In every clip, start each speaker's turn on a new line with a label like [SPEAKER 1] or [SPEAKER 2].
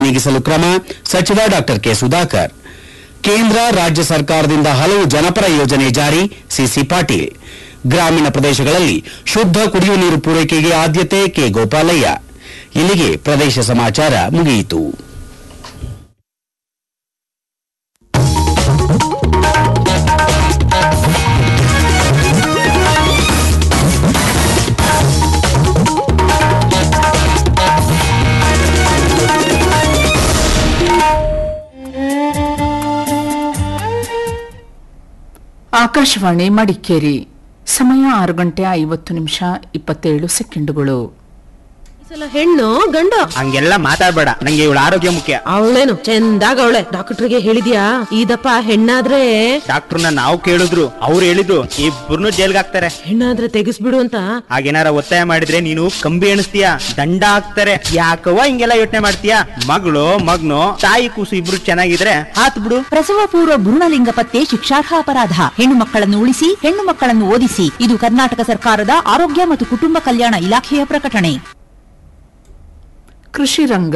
[SPEAKER 1] ನೀಗಿಸಲು ಕ್ರಮ ಸಚಿವ ಡಾಕ್ಟರ್ ಕೆ ಸುಧಾಕರ್ ಕೇಂದ್ರ ರಾಜ್ಯ ಸರ್ಕಾರದಿಂದ ಹಲವು ಜನಪರ ಯೋಜನೆ ಜಾರಿ ಸಿಸಿ ಪಾಟೀಲ್ ಗ್ರಾಮೀಣ ಪ್ರದೇಶಗಳಲ್ಲಿ ಶುದ್ಧ ಕುಡಿಯುವ ನೀರು ಪೂರೈಕೆಗೆ ಆದ್ಯತೆ ಕೆ ಗೋಪಾಲಯ್ಯ ಇಲ್ಲಿಗೆ ಪ್ರದೇಶ ಸಮಾಚಾರ ಮುಗಿಯಿತು
[SPEAKER 2] ಆಕಾಶವಾಣಿ ಮಡಿಕೇರಿ ಸಮಯ ಆರು ಗಂಟೆ ಐವತ್ತು ನಿಮಿಷ ಇಪ್ಪತ್ತೇಳು ಸೆಕೆಂಡುಗಳು
[SPEAKER 3] ಸಲ ಹೆಣ್ಣು ಗಂಡ
[SPEAKER 4] ಹಂಗೆಲ್ಲ ಮಾತಾಡ್ಬೇಡ ನಂಗೆ ಇವಳ ಆರೋಗ್ಯ ಮುಖ್ಯ
[SPEAKER 3] ಅವಳೇನು ಚಂದಾಗ ಅವಳೆ ಡಾಕ್ಟರ್ಗೆ ಹೇಳಿದ್ಯಾ ಇದಪ್ಪ ಹೆಣ್ಣಾದ್ರೆ
[SPEAKER 4] ಡಾಕ್ಟರ್ನ ನಾವು ಕೇಳಿದ್ರು ಅವ್ರು ಹೇಳಿದ್ರು ಇಬ್ಬರನ್ನು ಜೈಲ್ಗೆ ಹಾಕ್ತಾರೆ
[SPEAKER 3] ಹೆಣ್ಣಾದ್ರೆ ತೆಗಿಸ್ಬಿಡು ಅಂತ
[SPEAKER 4] ಹಾಗೇನಾರ ಒತ್ತಾಯ ಮಾಡಿದ್ರೆ ನೀನು ಕಂಬಿ ಎಣಿಸ್ತೀಯ ದಂಡ ಹಾಕ್ತಾರೆ ಯಾಕವ್ವ ಹಿಂಗೆಲ್ಲ ಯೋಚನೆ ಮಾಡ್ತೀಯ ಮಗಳು ಮಗ್ನು ತಾಯಿ ಕೂಸು ಇಬ್ರು ಚೆನ್ನಾಗಿದ್ರೆ ಹಾತ್ ಬಿಡು
[SPEAKER 5] ಪ್ರಸವ ಪೂರ್ವ ಭ್ರೂಣಲಿಂಗ ಪತ್ತೆ ಶಿಕ್ಷಾರ್ಹ ಅಪರಾಧ ಹೆಣ್ಣು ಮಕ್ಕಳನ್ನು ಉಳಿಸಿ ಹೆಣ್ಣು ಮಕ್ಕಳನ್ನು ಓದಿಸಿ ಇದು ಕರ್ನಾಟಕ ಸರ್ಕಾರದ ಆರೋಗ್ಯ ಮತ್ತು ಕುಟುಂಬ ಕಲ್ಯಾಣ ಇಲಾಖೆಯ ಪ್ರಕಟಣೆ
[SPEAKER 2] ಕೃಷಿ ರಂಗ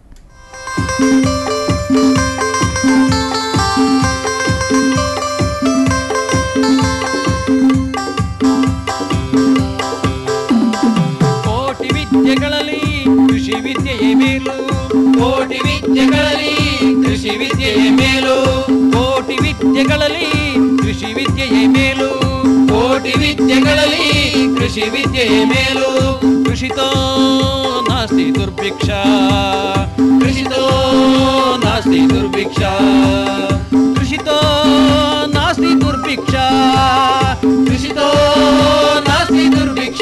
[SPEAKER 6] ಕೋಟಿ ವಿದ್ಯೆಗಳಲ್ಲಿ ಕೃಷಿ ವಿದ್ಯೆಯೇ ಮೇಲು ಕೋಟಿ ವಿದ್ಯೆಗಳಲ್ಲಿ ಕೃಷಿ ವಿದ್ಯೆಯೇ ಮೇಲು ಕೋಟಿ ವಿದ್ಯೆಗಳಲ್ಲಿ ಕೃಷಿ ವಿದ್ಯೆಯೇ ಮೇಲು ಕೋಟಿ ವಿದ್ಯೆಗಳಲ್ಲಿ ಕೃಷಿ ವಿದ್ಯೆಯೇ ಮೇಲು ಕೃಷಿತೋ ನಾಸ್ತಿ ದುರ್ಭಿಕ್ಷ ಕೃಷಿತೋ ನಾಸ್ತಿ ದುರ್ಭಿಕ್ಷ ಕೃಷಿತೋ ನಾಸ್ತಿ ದುರ್ಭಿಕ್ಷ ಕೃಷಿತೋ ನಾಸ್ತಿ ದುರ್ಭಿಕ್ಷ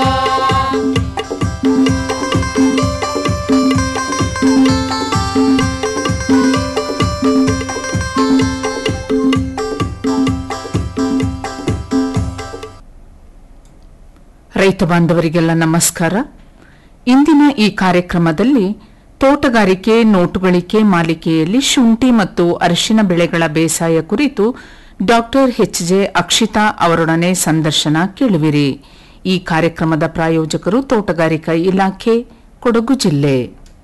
[SPEAKER 2] ರೈತ ಬಾಂಧವರಿಗೆಲ್ಲ ನಮಸ್ಕಾರ ಇಂದಿನ ಈ ಕಾರ್ಯಕ್ರಮದಲ್ಲಿ ತೋಟಗಾರಿಕೆ ನೋಟುಗಳಿಕೆ ಮಾಲಿಕೆಯಲ್ಲಿ ಶುಂಠಿ ಮತ್ತು ಅರಿಶಿನ ಬೆಳೆಗಳ ಬೇಸಾಯ ಕುರಿತು ಡಾಕ್ಟರ್ ಎಚ್ ಜೆ ಅಕ್ಷಿತಾ ಅವರೊಡನೆ ಸಂದರ್ಶನ ಕೇಳುವಿರಿ ಈ ಕಾರ್ಯಕ್ರಮದ ಪ್ರಾಯೋಜಕರು ತೋಟಗಾರಿಕಾ ಇಲಾಖೆ ಕೊಡಗು ಜಿಲ್ಲೆ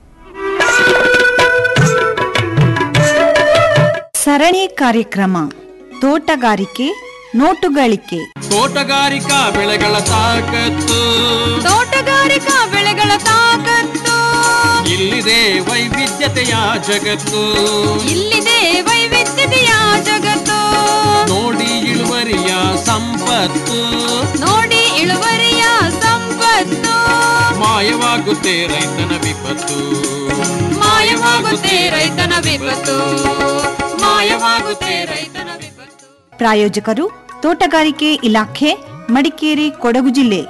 [SPEAKER 7] ಸರಣಿ ಕಾರ್ಯಕ್ರಮ ತೋಟಗಾರಿಕೆ ನೋಟುಗಳಿಕೆ
[SPEAKER 6] ತೋಟಗಾರಿಕಾ ಬೆಳೆಗಳ ತಾಕತ್ತು
[SPEAKER 7] ತೋಟಗಾರಿಕಾ ಬೆಳೆಗಳ ತಾಕತ್ತು
[SPEAKER 6] ಇಲ್ಲಿದೆ ವೈವಿಧ್ಯತೆಯ ಜಗತ್ತು
[SPEAKER 7] ಇಲ್ಲಿದೆ ವೈವಿಧ್ಯತೆಯ ಜಗತ್ತು
[SPEAKER 6] ನೋಡಿ ಇಳುವರಿಯ ಸಂಪತ್ತು
[SPEAKER 7] ನೋಡಿ ಇಳುವರಿಯ ಸಂಪತ್ತು
[SPEAKER 6] ಮಾಯವಾಗುತ್ತೆ ರೈತನ ವಿಪತ್ತು
[SPEAKER 7] ಮಾಯವಾಗುತ್ತೆ ರೈತನ ವಿಪತ್ತು ಮಾಯವಾಗುತ್ತೆ ರೈತನ ವಿಪತ್ತು ಪ್ರಾಯೋಜಕರು ತೋಟಗಾರಿಕೆ ಇಲಾಖೆ ಮಡಿಕೇರಿ ಕೊಡಗು ಜಿಲ್ಲೆ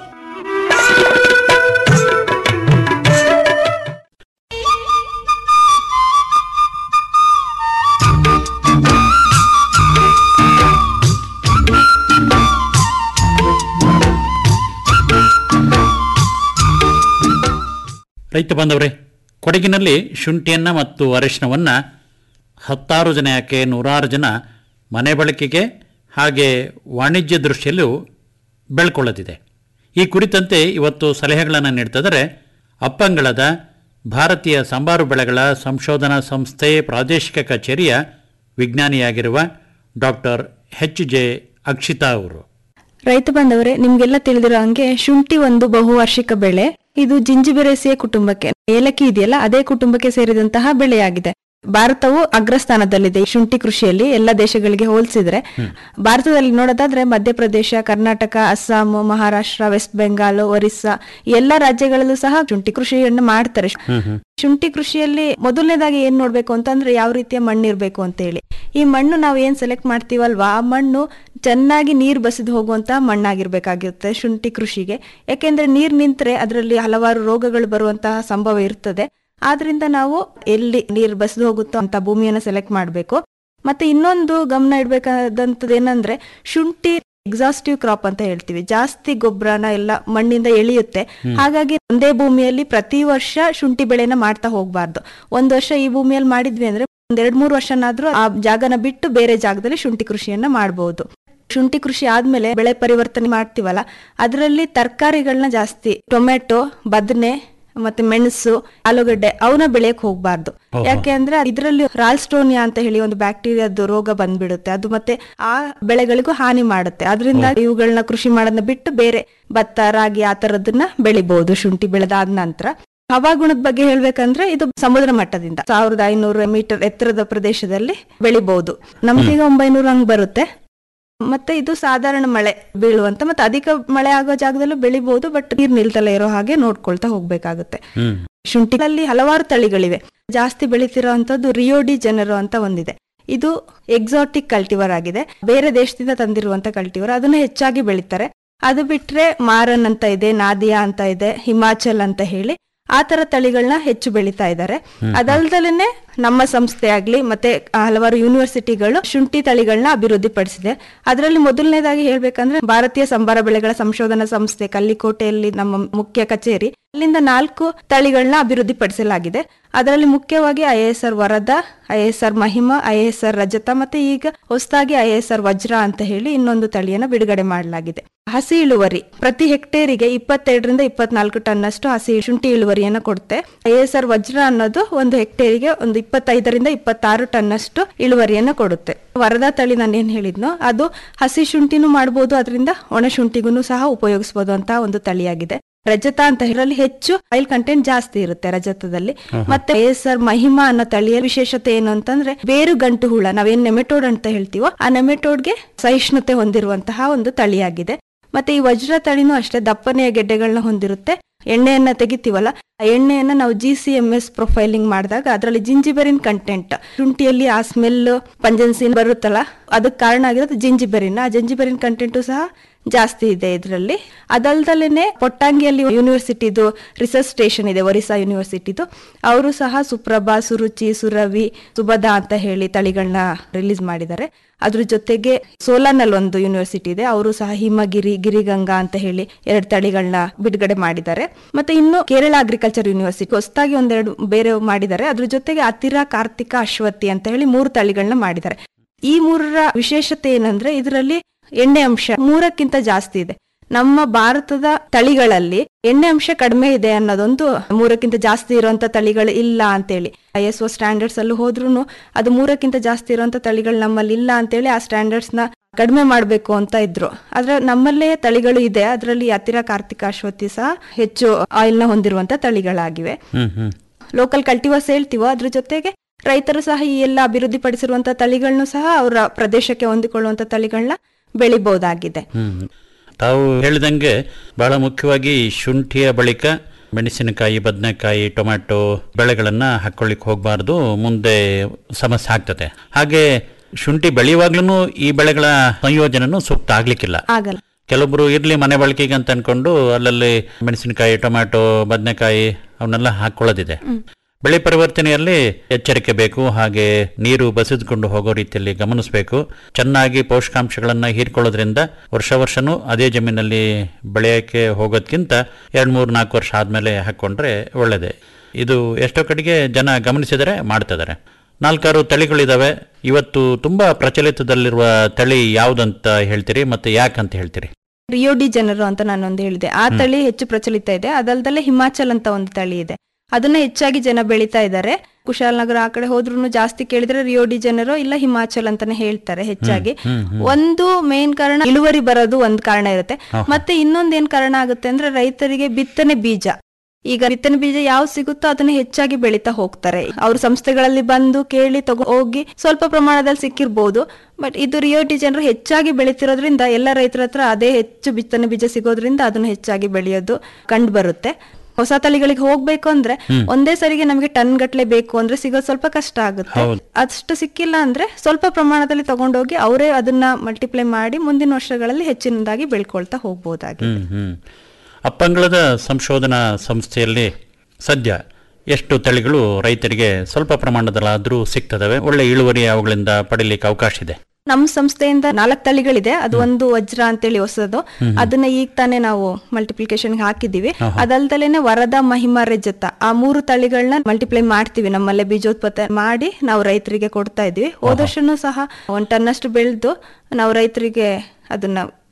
[SPEAKER 8] ರೈತ ಬಾಂಧವರೇ ಕೊಡಗಿನಲ್ಲಿ ಶುಂಠಿಯನ್ನು ಮತ್ತು ಅರಿಶಿನವನ್ನು ಹತ್ತಾರು ಜನ ಯಾಕೆ ನೂರಾರು ಜನ ಮನೆ ಬಳಕೆಗೆ ಹಾಗೆ ವಾಣಿಜ್ಯ ದೃಷ್ಟಿಯಲ್ಲೂ ಬೆಳ್ಕೊಳ್ಳುತ್ತಿದೆ ಈ ಕುರಿತಂತೆ ಇವತ್ತು ಸಲಹೆಗಳನ್ನು ನೀಡ್ತಿದ್ದಾರೆ ಅಪ್ಪಂಗಳದ ಭಾರತೀಯ ಸಂಬಾರು ಬೆಳೆಗಳ ಸಂಶೋಧನಾ ಸಂಸ್ಥೆ ಪ್ರಾದೇಶಿಕ ಕಚೇರಿಯ ವಿಜ್ಞಾನಿಯಾಗಿರುವ ಡಾಕ್ಟರ್ ಎಚ್ ಜೆ ಅಕ್ಷಿತಾ ಅವರು
[SPEAKER 9] ರೈತ ಬಾಂಧವರೇ ನಿಮ್ಗೆಲ್ಲ ತಿಳಿದಿರೋ ಹಂಗೆ ಶುಂಠಿ ಒಂದು ಬಹುವಾರ್ಷಿಕ ಬೆಳೆ ಇದು ಜಿಂಜಿಬೆರೇಸಿಯ ಕುಟುಂಬಕ್ಕೆ ಏಲಕ್ಕಿ ಇದೆಯಲ್ಲ ಅದೇ ಕುಟುಂಬಕ್ಕೆ ಸೇರಿದಂತಹ ಬೆಳೆಯಾಗಿದೆ ಭಾರತವು ಅಗ್ರಸ್ಥಾನದಲ್ಲಿದೆ ಈ ಶುಂಠಿ ಕೃಷಿಯಲ್ಲಿ ಎಲ್ಲ ದೇಶಗಳಿಗೆ ಹೋಲಿಸಿದ್ರೆ ಭಾರತದಲ್ಲಿ ನೋಡೋದಾದ್ರೆ ಮಧ್ಯಪ್ರದೇಶ ಕರ್ನಾಟಕ ಅಸ್ಸಾಂ ಮಹಾರಾಷ್ಟ್ರ ವೆಸ್ಟ್ ಬೆಂಗಾಲ್ ಒರಿಸ್ಸಾ ಈ ಎಲ್ಲ ರಾಜ್ಯಗಳಲ್ಲೂ ಸಹ ಶುಂಠಿ ಕೃಷಿಯನ್ನು ಮಾಡ್ತಾರೆ ಶುಂಠಿ ಕೃಷಿಯಲ್ಲಿ ಮೊದಲನೇದಾಗಿ ಏನ್ ನೋಡ್ಬೇಕು ಅಂತಂದ್ರೆ ಯಾವ ರೀತಿಯ ಮಣ್ಣು ಇರ್ಬೇಕು ಅಂತ ಹೇಳಿ ಈ ಮಣ್ಣು ನಾವು ಏನ್ ಸೆಲೆಕ್ಟ್ ಮಾಡ್ತೀವಲ್ವಾ ಆ ಮಣ್ಣು ಚೆನ್ನಾಗಿ ನೀರು ಬಸಿದು ಹೋಗುವಂತ ಮಣ್ಣಾಗಿರ್ಬೇಕಾಗಿರುತ್ತೆ ಶುಂಠಿ ಕೃಷಿಗೆ ಯಾಕೆಂದ್ರೆ ನೀರ್ ನಿಂತ್ರೆ ಅದರಲ್ಲಿ ಹಲವಾರು ರೋಗಗಳು ಬರುವಂತಹ ಸಂಭವ ಇರ್ತದೆ ಆದ್ರಿಂದ ನಾವು ಎಲ್ಲಿ ನೀರು ಬಸಿದು ಹೋಗುತ್ತೋ ಅಂತ ಭೂಮಿಯನ್ನ ಸೆಲೆಕ್ಟ್ ಮಾಡಬೇಕು ಮತ್ತೆ ಇನ್ನೊಂದು ಗಮನ ಇಡ್ಬೇಕಾದಂತದ್ದು ಏನಂದ್ರೆ ಶುಂಠಿ ಎಕ್ಸಾಸ್ಟಿವ್ ಕ್ರಾಪ್ ಅಂತ ಹೇಳ್ತೀವಿ ಜಾಸ್ತಿ ಗೊಬ್ಬರನ ಎಲ್ಲ ಮಣ್ಣಿಂದ ಎಳೆಯುತ್ತೆ ಹಾಗಾಗಿ ಒಂದೇ ಭೂಮಿಯಲ್ಲಿ ಪ್ರತಿ ವರ್ಷ ಶುಂಠಿ ಬೆಳೆನ ಮಾಡ್ತಾ ಹೋಗ್ಬಾರ್ದು ಒಂದ್ ವರ್ಷ ಈ ಭೂಮಿಯಲ್ಲಿ ಮಾಡಿದ್ವಿ ಅಂದ್ರೆ ಒಂದ್ ಎರಡ್ ಮೂರು ವರ್ಷನಾದ್ರೂ ಆ ಜಾಗನ ಬಿಟ್ಟು ಬೇರೆ ಜಾಗದಲ್ಲಿ ಶುಂಠಿ ಕೃಷಿಯನ್ನ ಮಾಡಬಹುದು ಶುಂಠಿ ಕೃಷಿ ಆದ್ಮೇಲೆ ಬೆಳೆ ಪರಿವರ್ತನೆ ಮಾಡ್ತೀವಲ್ಲ ಅದರಲ್ಲಿ ತರಕಾರಿಗಳನ್ನ ಜಾಸ್ತಿ ಟೊಮೆಟೊ ಬದನೆ ಮತ್ತೆ ಮೆಣಸು ಆಲೂಗಡ್ಡೆ ಅವನ್ನ ಬೆಳೆಯಕ್ ಹೋಗ್ಬಾರ್ದು
[SPEAKER 10] ಓಹೋ.
[SPEAKER 9] ಯಾಕೆ ಅಂದ್ರೆ ಇದರಲ್ಲಿ ರಾಲ್ಸ್ಟೋನಿಯಾ ಅಂತ ಹೇಳಿ ಒಂದು ಬ್ಯಾಕ್ಟೀರಿಯಾದ ರೋಗ ಬಂದ್ಬಿಡುತ್ತೆ ಅದು ಮತ್ತೆ ಆ ಬೆಳೆಗಳಿಗೂ ಹಾನಿ ಮಾಡುತ್ತೆ ಅದರಿಂದ ಇವುಗಳನ್ನ ಕೃಷಿ ಮಾಡೋದನ್ನ ಬಿಟ್ಟು ಬೇರೆ ಭತ್ತ ರಾಗಿ ಆ ತರದನ್ನ ಬೆಳಿಬಹುದು ಶುಂಠಿ ಬೆಳೆದಾದ ನಂತರ ಹವಾಗುಣದ ಬಗ್ಗೆ ಹೇಳ್ಬೇಕಂದ್ರೆ ಇದು ಸಮುದ್ರ ಮಟ್ಟದಿಂದ ಸಾವಿರದ ಐನೂರು ಮೀಟರ್ ಎತ್ತರದ ಪ್ರದೇಶದಲ್ಲಿ ಬೆಳಿಬಹುದು ನಮ್ಗೀಗ ಒಂಬೈನೂರು ಹಂಗ್ ಬರುತ್ತೆ ಮತ್ತೆ ಇದು ಸಾಧಾರಣ ಮಳೆ ಬೀಳುವಂತ ಮತ್ತೆ ಅಧಿಕ ಮಳೆ ಆಗೋ ಜಾಗದಲ್ಲೂ ಬೆಳಿಬಹುದು ಬಟ್ ನೀರ್ ನಿಲ್ತಲೇ ಇರೋ ಹಾಗೆ ನೋಡ್ಕೊಳ್ತಾ ಹೋಗ್ಬೇಕಾಗುತ್ತೆ ಶುಂಠಿಗಳಲ್ಲಿ ಹಲವಾರು ತಳಿಗಳಿವೆ ಜಾಸ್ತಿ ಬೆಳಿತಿರೋಂಥದ್ದು ರಿಯೋಡಿ ಜನರು ಅಂತ ಒಂದಿದೆ ಇದು ಎಕ್ಸಾಟಿಕ್ ಕಲ್ಟಿವರ್ ಆಗಿದೆ ಬೇರೆ ದೇಶದಿಂದ ತಂದಿರುವಂತ ಕಲ್ಟಿವರ್ ಅದನ್ನ ಹೆಚ್ಚಾಗಿ ಬೆಳಿತಾರೆ ಅದು ಬಿಟ್ರೆ ಮಾರನ್ ಅಂತ ಇದೆ ನಾದಿಯಾ ಅಂತ ಇದೆ ಹಿಮಾಚಲ್ ಅಂತ ಹೇಳಿ ಆ ತರ ತಳಿಗಳನ್ನ ಹೆಚ್ಚು ಬೆಳಿತಾ ಇದ್ದಾರೆ ಅದಲ್ದಲೇನೆ ನಮ್ಮ ಸಂಸ್ಥೆ ಆಗ್ಲಿ ಮತ್ತೆ ಹಲವಾರು ಯೂನಿವರ್ಸಿಟಿಗಳು ಶುಂಠಿ ತಳಿಗಳನ್ನ ಅಭಿವೃದ್ಧಿ ಪಡಿಸಿದೆ ಅದರಲ್ಲಿ ಮೊದಲನೇದಾಗಿ ಹೇಳ್ಬೇಕಂದ್ರೆ ಭಾರತೀಯ ಸಂಬಾರ ಬೆಳೆಗಳ ಸಂಶೋಧನಾ ಸಂಸ್ಥೆ ಕಲ್ಲಿಕೋಟೆಯಲ್ಲಿ ನಮ್ಮ ಮುಖ್ಯ ಕಚೇರಿ ಅಲ್ಲಿಂದ ನಾಲ್ಕು ತಳಿಗಳನ್ನ ಅಭಿವೃದ್ಧಿ ಪಡಿಸಲಾಗಿದೆ ಅದರಲ್ಲಿ ಮುಖ್ಯವಾಗಿ I S R Varada I S R Mahima I S R Rajatha ಮತ್ತೆ ಈಗ ಹೊಸದಾಗಿ ಐ ಎಸ್ ಆರ್ ವಜ್ರ ಅಂತ ಹೇಳಿ ಇನ್ನೊಂದು ತಳಿಯನ್ನ ಬಿಡುಗಡೆ ಮಾಡಲಾಗಿದೆ ಹಸಿ ಇಳುವರಿ ಪ್ರತಿ ಹೆಕ್ಟೇರಿಗೆ ಇಪ್ಪತ್ತೆರಡರಿಂದ ಇಪ್ಪತ್ನಾಲ್ಕು ಟನ್ ಅಷ್ಟು ಹಸಿ ಶುಂಠಿ ಇಳುವರಿಯನ್ನ ಕೊಡುತ್ತೆ ಐ ಎಸ್ ಆರ್ ವಜ್ರ ಅನ್ನೋದು ಒಂದು ಹೆಕ್ಟೇರಿಗೆ ಒಂದು ಇಪ್ಪತ್ತೈದರಿಂದ ಇಪ್ಪತ್ತಾರು ಟನ್ ಅಷ್ಟು ಇಳುವರಿಯನ್ನ ಕೊಡುತ್ತೆ ವರದಾ ತಳಿ ನಾನು ಏನ್ ಹೇಳಿದ್ನೋ ಅದು ಹಸಿ ಶುಂಠಿನೂ ಮಾಡಬಹುದು ಅದರಿಂದ ಒಣ ಶುಂಠಿಗೂ ಸಹ ಉಪಯೋಗಿಸಬಹುದು ಅಂತ ಒಂದು ತಳಿಯಾಗಿದೆ ರಜತ ಅಂತ ಇದರಲ್ಲಿ ಹೆಚ್ಚು ಆಯಿಲ್ ಕಂಟೆಂಟ್ ಜಾಸ್ತಿ ಇರುತ್ತೆ ರಜತದಲ್ಲಿ ಮತ್ತೆ ಎಸ್ ಆರ್ ಮಹಿಮಾ ಅನ್ನೋ ತಳಿಯ ವಿಶೇಷತೆ ಏನು ಅಂತಂದ್ರೆ ಬೇರು ಗಂಟು ಹುಳ ನಾವೇನ್ ನೆಮೆಟೋಡ್ ಅಂತ ಹೇಳ್ತೀವೋ ಆ ನೆಮೆಟೋಡ್ಗೆ ಸಹಿಷ್ಣುತೆ ಹೊಂದಿರುವಂತಹ ಒಂದು ತಳಿಯಾಗಿದೆ ಮತ್ತೆ ಈ ವಜ್ರ ತಳಿನೂ ಅಷ್ಟೇ ದಪ್ಪನೆಯ ಗೆಡ್ಡೆಗಳನ್ನ ಹೊಂದಿರುತ್ತೆ ಎಣ್ಣೆಯನ್ನ ತೆಗಿತೀವಲ್ಲ ಆ ಎಣ್ಣೆಯನ್ನ ನಾವು G C M S profiling ಮಾಡಿದಾಗ ಅದರಲ್ಲಿ ಜಿಂಜಿಬೆರಿನ್ ಕಂಟೆಂಟ್ ಶುಂಠಿಯಲ್ಲಿ ಆ ಸ್ಮೆಲ್ ಪಂಜನ್ಸಿನ್ ಬರುತ್ತಲ್ಲ ಅದಕ್ಕೆ ಕಾರಣ ಆಗಿರೋದು ಜಿಂಜಿಬೆರಿನ್ ಆ ಜಿಂಜಿಬೆರಿನ್ ಕಂಟೆಂಟು ಸಹ ಜಾಸ್ತಿ ಇದೆ ಇದರಲ್ಲಿ ಅದಲ್ದಲೇನೆ ಪೊಟ್ಟಾಂಗಿಯಲ್ಲಿ ಯೂನಿವರ್ಸಿಟಿದು ರಿಸರ್ಚ್ ಸ್ಟೇಷನ್ ಇದೆ ಒರಿಸ್ಸಾ ಯೂನಿವರ್ಸಿಟಿದು ಅವರು ಸಹ ಸುಪ್ರಭಾ ಸುರುಚಿ ಸುರವಿ ಸುಬದಾ ಅಂತ ಹೇಳಿ ತಳಿಗಳನ್ನ ರಿಲೀಸ್ ಮಾಡಿದ್ದಾರೆ ಅದ್ರ ಜೊತೆಗೆ ಸೋಲಾನಲ್ಲಿ ಒಂದು ಯೂನಿವರ್ಸಿಟಿ ಇದೆ ಅವರು ಸಹ ಹಿಮಗಿರಿ ಗಿರಿಗಂಗಾ ಅಂತ ಹೇಳಿ ಎರಡು ತಳಿಗಳನ್ನ ಬಿಡುಗಡೆ ಮಾಡಿದ್ದಾರೆ ಮತ್ತೆ ಇನ್ನು ಕೇರಳ ಅಗ್ರಿಕಲ್ಚರ್ ಯೂನಿವರ್ಸಿಟಿ ಹೊಸದಾಗಿ ಒಂದೆರಡು ಬೇರೆ ಮಾಡಿದ್ದಾರೆ ಅದ್ರ ಜೊತೆಗೆ ಅತಿರ ಕಾರ್ತಿಕ ಅಶ್ವತಿ ಅಂತ ಹೇಳಿ ಮೂರು ತಳಿಗಳನ್ನ ಮಾಡಿದ್ದಾರೆ ಈ ಮೂರರ ವಿಶೇಷತೆ ಏನಂದ್ರೆ ಇದರಲ್ಲಿ ಎಣ್ಣೆ ಅಂಶ ಮೂರಕ್ಕಿಂತ ಜಾಸ್ತಿ ಇದೆ ನಮ್ಮ ಭಾರತದ ತಳಿಗಳಲ್ಲಿ ಎಣ್ಣೆ ಅಂಶ ಕಡಿಮೆ ಇದೆ ಅನ್ನೋದೊಂದು ಮೂರಕ್ಕಿಂತ ಜಾಸ್ತಿ ಇರುವಂತ ತಳಿಗಳು ಇಲ್ಲ ಅಂತೇಳಿ ಐ ಎಸ್ ಒ ಸ್ಟ್ಯಾಂಡರ್ಡ್ಸ್ ಅಲ್ಲೂ ಹೋದ್ರೂ ಅದು ಮೂರಕ್ಕಿಂತ ಜಾಸ್ತಿ ಇರುವಂತ ತಳಿಗಳು ನಮ್ಮಲ್ಲಿ ಇಲ್ಲ ಅಂತೇಳಿ ಆ ಸ್ಟ್ಯಾಂಡರ್ಡ್ಸ್ ನ ಕಡಿಮೆ ಮಾಡಬೇಕು ಅಂತ ಇದ್ರು ಆದ್ರೆ ನಮ್ಮಲ್ಲೇ ತಳಿಗಳು ಇದೆ ಅದರಲ್ಲಿ ಹತ್ತಿರ ಕಾರ್ತಿಕ ಅಶ್ವತಿ ಸಹ ಹೆಚ್ಚು ಆಯಿಲ್ ನ ಹೊಂದಿರುವಂತ ತಳಿಗಳಾಗಿವೆ
[SPEAKER 8] ಹ್ಮ್ ಹ್ಮ್
[SPEAKER 9] ಲೋಕಲ್ ಕಲ್ಟಿವರ್ಸ್ ಹೇಳ್ತೀವೋ ಅದ್ರ ಜೊತೆಗೆ ರೈತರು ಸಹ ಈ ಎಲ್ಲ ಅಭಿವೃದ್ಧಿ ಪಡಿಸಿರುವಂತ ತಳಿಗಳನ್ನು ಸಹ ಅವರ ಪ್ರದೇಶಕ್ಕೆ ಹೊಂದಿಕೊಳ್ಳುವಂತ ತಳಿಗಳನ್ನ ಬೆಳಿಬಹುದಾಗಿದೆ
[SPEAKER 8] ಹ್ಮ್ ತಾವು ಹೇಳಿದಂಗೆ ಬಹಳ ಮುಖ್ಯವಾಗಿ ಶುಂಠಿಯ ಬಳಿಕ ಮೆಣಸಿನಕಾಯಿ ಬದನೆಕಾಯಿ ಟೊಮ್ಯಾಟೊ ಬೆಳೆಗಳನ್ನು ಹಾಕೊಳ್ಳಿಕ್ಕೆ ಹೋಗಬಾರ್ದು ಮುಂದೆ ಸಮಸ್ಯೆ ಆಗ್ತದೆ ಹಾಗೆ ಶುಂಠಿ ಬೆಳೆಯುವಾಗ್ಲೂ ಈ ಬೆಳೆಗಳ ಸಂಯೋಜನೆನೂ ಸೂಕ್ತ ಆಗ್ಲಿಕ್ಕಿಲ್ಲ
[SPEAKER 9] ಆಗಲ್ಲ
[SPEAKER 8] ಕೆಲವೊಬ್ರು ಇರ್ಲಿ ಮನೆ ಬಳಕೆಗೆ ಅಂತ ಅನ್ಕೊಂಡು ಅಲ್ಲಲ್ಲಿ ಮೆಣಸಿನಕಾಯಿ ಟೊಮ್ಯಾಟೊ ಬದನೆಕಾಯಿ ಅವನ್ನೆಲ್ಲ ಹಾಕೊಳ್ಳೋದಿದೆ ಬೆಳೆ ಪರಿವರ್ತನೆಯಲ್ಲಿ ಎಚ್ಚರಿಕೆ ಬೇಕು ಹಾಗೆ ನೀರು ಬಸಿದುಕೊಂಡು ಹೋಗೋ ರೀತಿಯಲ್ಲಿ ಗಮನಿಸಬೇಕು ಚೆನ್ನಾಗಿ ಪೋಷಕಾಂಶಗಳನ್ನು ಹೀರ್ಕೊಳ್ಳೋದ್ರಿಂದ ವರ್ಷ ವರ್ಷನೂ ಅದೇ ಜಮೀನಲ್ಲಿ ಬೆಳೆಯೋಕ್ಕೆ ಹೋಗೋದ್ಕಿಂತ ಎರಡು ಮೂರು ನಾಲ್ಕು ವರ್ಷ ಆದಮೇಲೆ ಹಾಕ್ಕೊಂಡ್ರೆ ಒಳ್ಳೆಯದೇ ಇದು ಎಷ್ಟೋ ಕಡೆಗೆ ಜನ ಗಮನಿಸಿದರೆ ಮಾಡ್ತಿದ್ದಾರೆ ನಾಲ್ಕಾರು ತಳಿಗಳಿದಾವೆ ಇವತ್ತು ತುಂಬಾ ಪ್ರಚಲಿತದಲ್ಲಿರುವ ತಳಿ ಯಾವುದಂತ ಹೇಳ್ತೀರಿ ಮತ್ತೆ ಯಾಕಂತ ಹೇಳ್ತೀರಿ
[SPEAKER 9] ರಿಯೋಡಿ ಜನರು ಅಂತ ನಾನೊಂದು ಹೇಳಿದೆ ಆ ತಳಿ ಹೆಚ್ಚು ಪ್ರಚಲಿತ ಇದೆ ಅದಲ್ದಲ್ಲೇ ಹಿಮಾಚಲ್ ಅಂತ ಒಂದು ತಳಿ ಇದೆ ಅದನ್ನ ಹೆಚ್ಚಾಗಿ ಜನ ಬೆಳಿತಾ ಇದ್ದಾರೆ ಕುಶಾಲನಗರ ಆ ಕಡೆ ಹೋದ್ರು ಜಾಸ್ತಿ ಕೇಳಿದ್ರೆ ರಿಯೋಡಿ ಜನರು ಇಲ್ಲ ಹಿಮಾಚಲ್ ಅಂತಾನೆ ಹೇಳ್ತಾರೆ ಹೆಚ್ಚಾಗಿ ಒಂದು ಮೇನ್ ಕಾರಣ ಇಳುವರಿ ಬರೋದು ಒಂದ್ ಕಾರಣ ಇರುತ್ತೆ ಮತ್ತೆ ಇನ್ನೊಂದ್ ಏನ್ ಕಾರಣ ಆಗುತ್ತೆ ಅಂದ್ರೆ ರೈತರಿಗೆ ಬಿತ್ತನೆ ಬೀಜ ಈಗ ಬಿತ್ತನೆ ಬೀಜ ಯಾವ ಸಿಗುತ್ತೋ ಅದನ್ನ ಹೆಚ್ಚಾಗಿ ಬೆಳಿತಾ ಹೋಗ್ತಾರೆ ಅವ್ರ ಸಂಸ್ಥೆಗಳಲ್ಲಿ ಬಂದು ಕೇಳಿ ತಗೋ ಹೋಗಿ ಸ್ವಲ್ಪ ಪ್ರಮಾಣದಲ್ಲಿ ಸಿಕ್ಕಿರ್ಬೋದು ಬಟ್ ಇದು ರಿಯೋಟಿ ಜನರು ಹೆಚ್ಚಾಗಿ ಬೆಳಿತಿರೋದ್ರಿಂದ ಎಲ್ಲ ರೈತರ ಹತ್ರ ಅದೇ ಹೆಚ್ಚು ಬಿತ್ತನೆ ಬೀಜ ಸಿಗೋದ್ರಿಂದ ಅದನ್ನ ಹೆಚ್ಚಾಗಿ ಬೆಳೆಯೋದು ಕಂಡು ಬರುತ್ತೆ ಹೊಸ ತಳಿಗಳಿಗೆ ಹೋಗ್ಬೇಕು ಅಂದ್ರೆ ಒಂದೇ ಸರಿಗೆ ನಮಗೆ ಟನ್ ಗಟ್ಲೆ ಬೇಕು ಅಂದ್ರೆ ಸಿಗೋದು ಸ್ವಲ್ಪ ಕಷ್ಟ ಆಗುತ್ತೆ ಅಷ್ಟು ಸಿಕ್ಕಿಲ್ಲ ಅಂದ್ರೆ ಸ್ವಲ್ಪ ಪ್ರಮಾಣದಲ್ಲಿ ತಗೊಂಡೋಗಿ ಅವರೇ ಅದನ್ನ ಮಲ್ಟಿಪ್ಲೈ ಮಾಡಿ ಮುಂದಿನ ವರ್ಷಗಳಲ್ಲಿ ಹೆಚ್ಚಿನದಾಗಿ ಬೆಳ್ಕೊಳ್ತಾ ಹೋಗ್ಬೋದಾಗಿದೆ
[SPEAKER 8] ಹ್ಮ್ ಹ್ಮ್ ಅಪ್ಪಂಗಳದ ಸಂಶೋಧನಾ ಸಂಸ್ಥೆಯಲ್ಲಿ ಸದ್ಯ ಎಷ್ಟು ತಳಿಗಳು ರೈತರಿಗೆ ಸ್ವಲ್ಪ ಪ್ರಮಾಣದಲ್ಲಾದರೂ ಸಿಗ್ತದವೆ ಒಳ್ಳೆ ಇಳುವರಿ ಅವುಗಳಿಂದ ಪಡಿಲಿಕ್ಕೆ ಅವಕಾಶ ಇದೆ
[SPEAKER 9] ನಮ್ಮ ಸಂಸ್ಥೆಯಿಂದ ನಾಲ್ಕು ತಳಿಗಳಿದೆ ಅದು ಒಂದು ವಜ್ರ ಅಂತೇಳಿ ಹೊಸದು ಅದನ್ನ ಈಗ ತಾನೇ ನಾವು ಮಲ್ಟಿಪ್ಲಿಕೇಶನ್ ಹಾಕಿದೀವಿ ಅದಲ್ದಲೇನೆ ವರದ ಮಹಿಮಾ ರಜತ ಆ ಮೂರು ತಳಿಗಳನ್ನ ಮಲ್ಟಿಪ್ಲೈ ಮಾಡ್ತೀವಿ ನಮ್ಮಲ್ಲೇ ಬೀಜೋತ್ಪತ್ತಿ ಮಾಡಿ ನಾವು ರೈತರಿಗೆ ಕೊಡ್ತಾ ಇದೀವಿ ಹೋದ ವರ್ಷನೂ ಸಹ ಒಂದ್ ಟನ್ ಅಷ್ಟು ಬೆಳೆದು ನಾವು ರೈತರಿಗೆ ಅದನ್ನ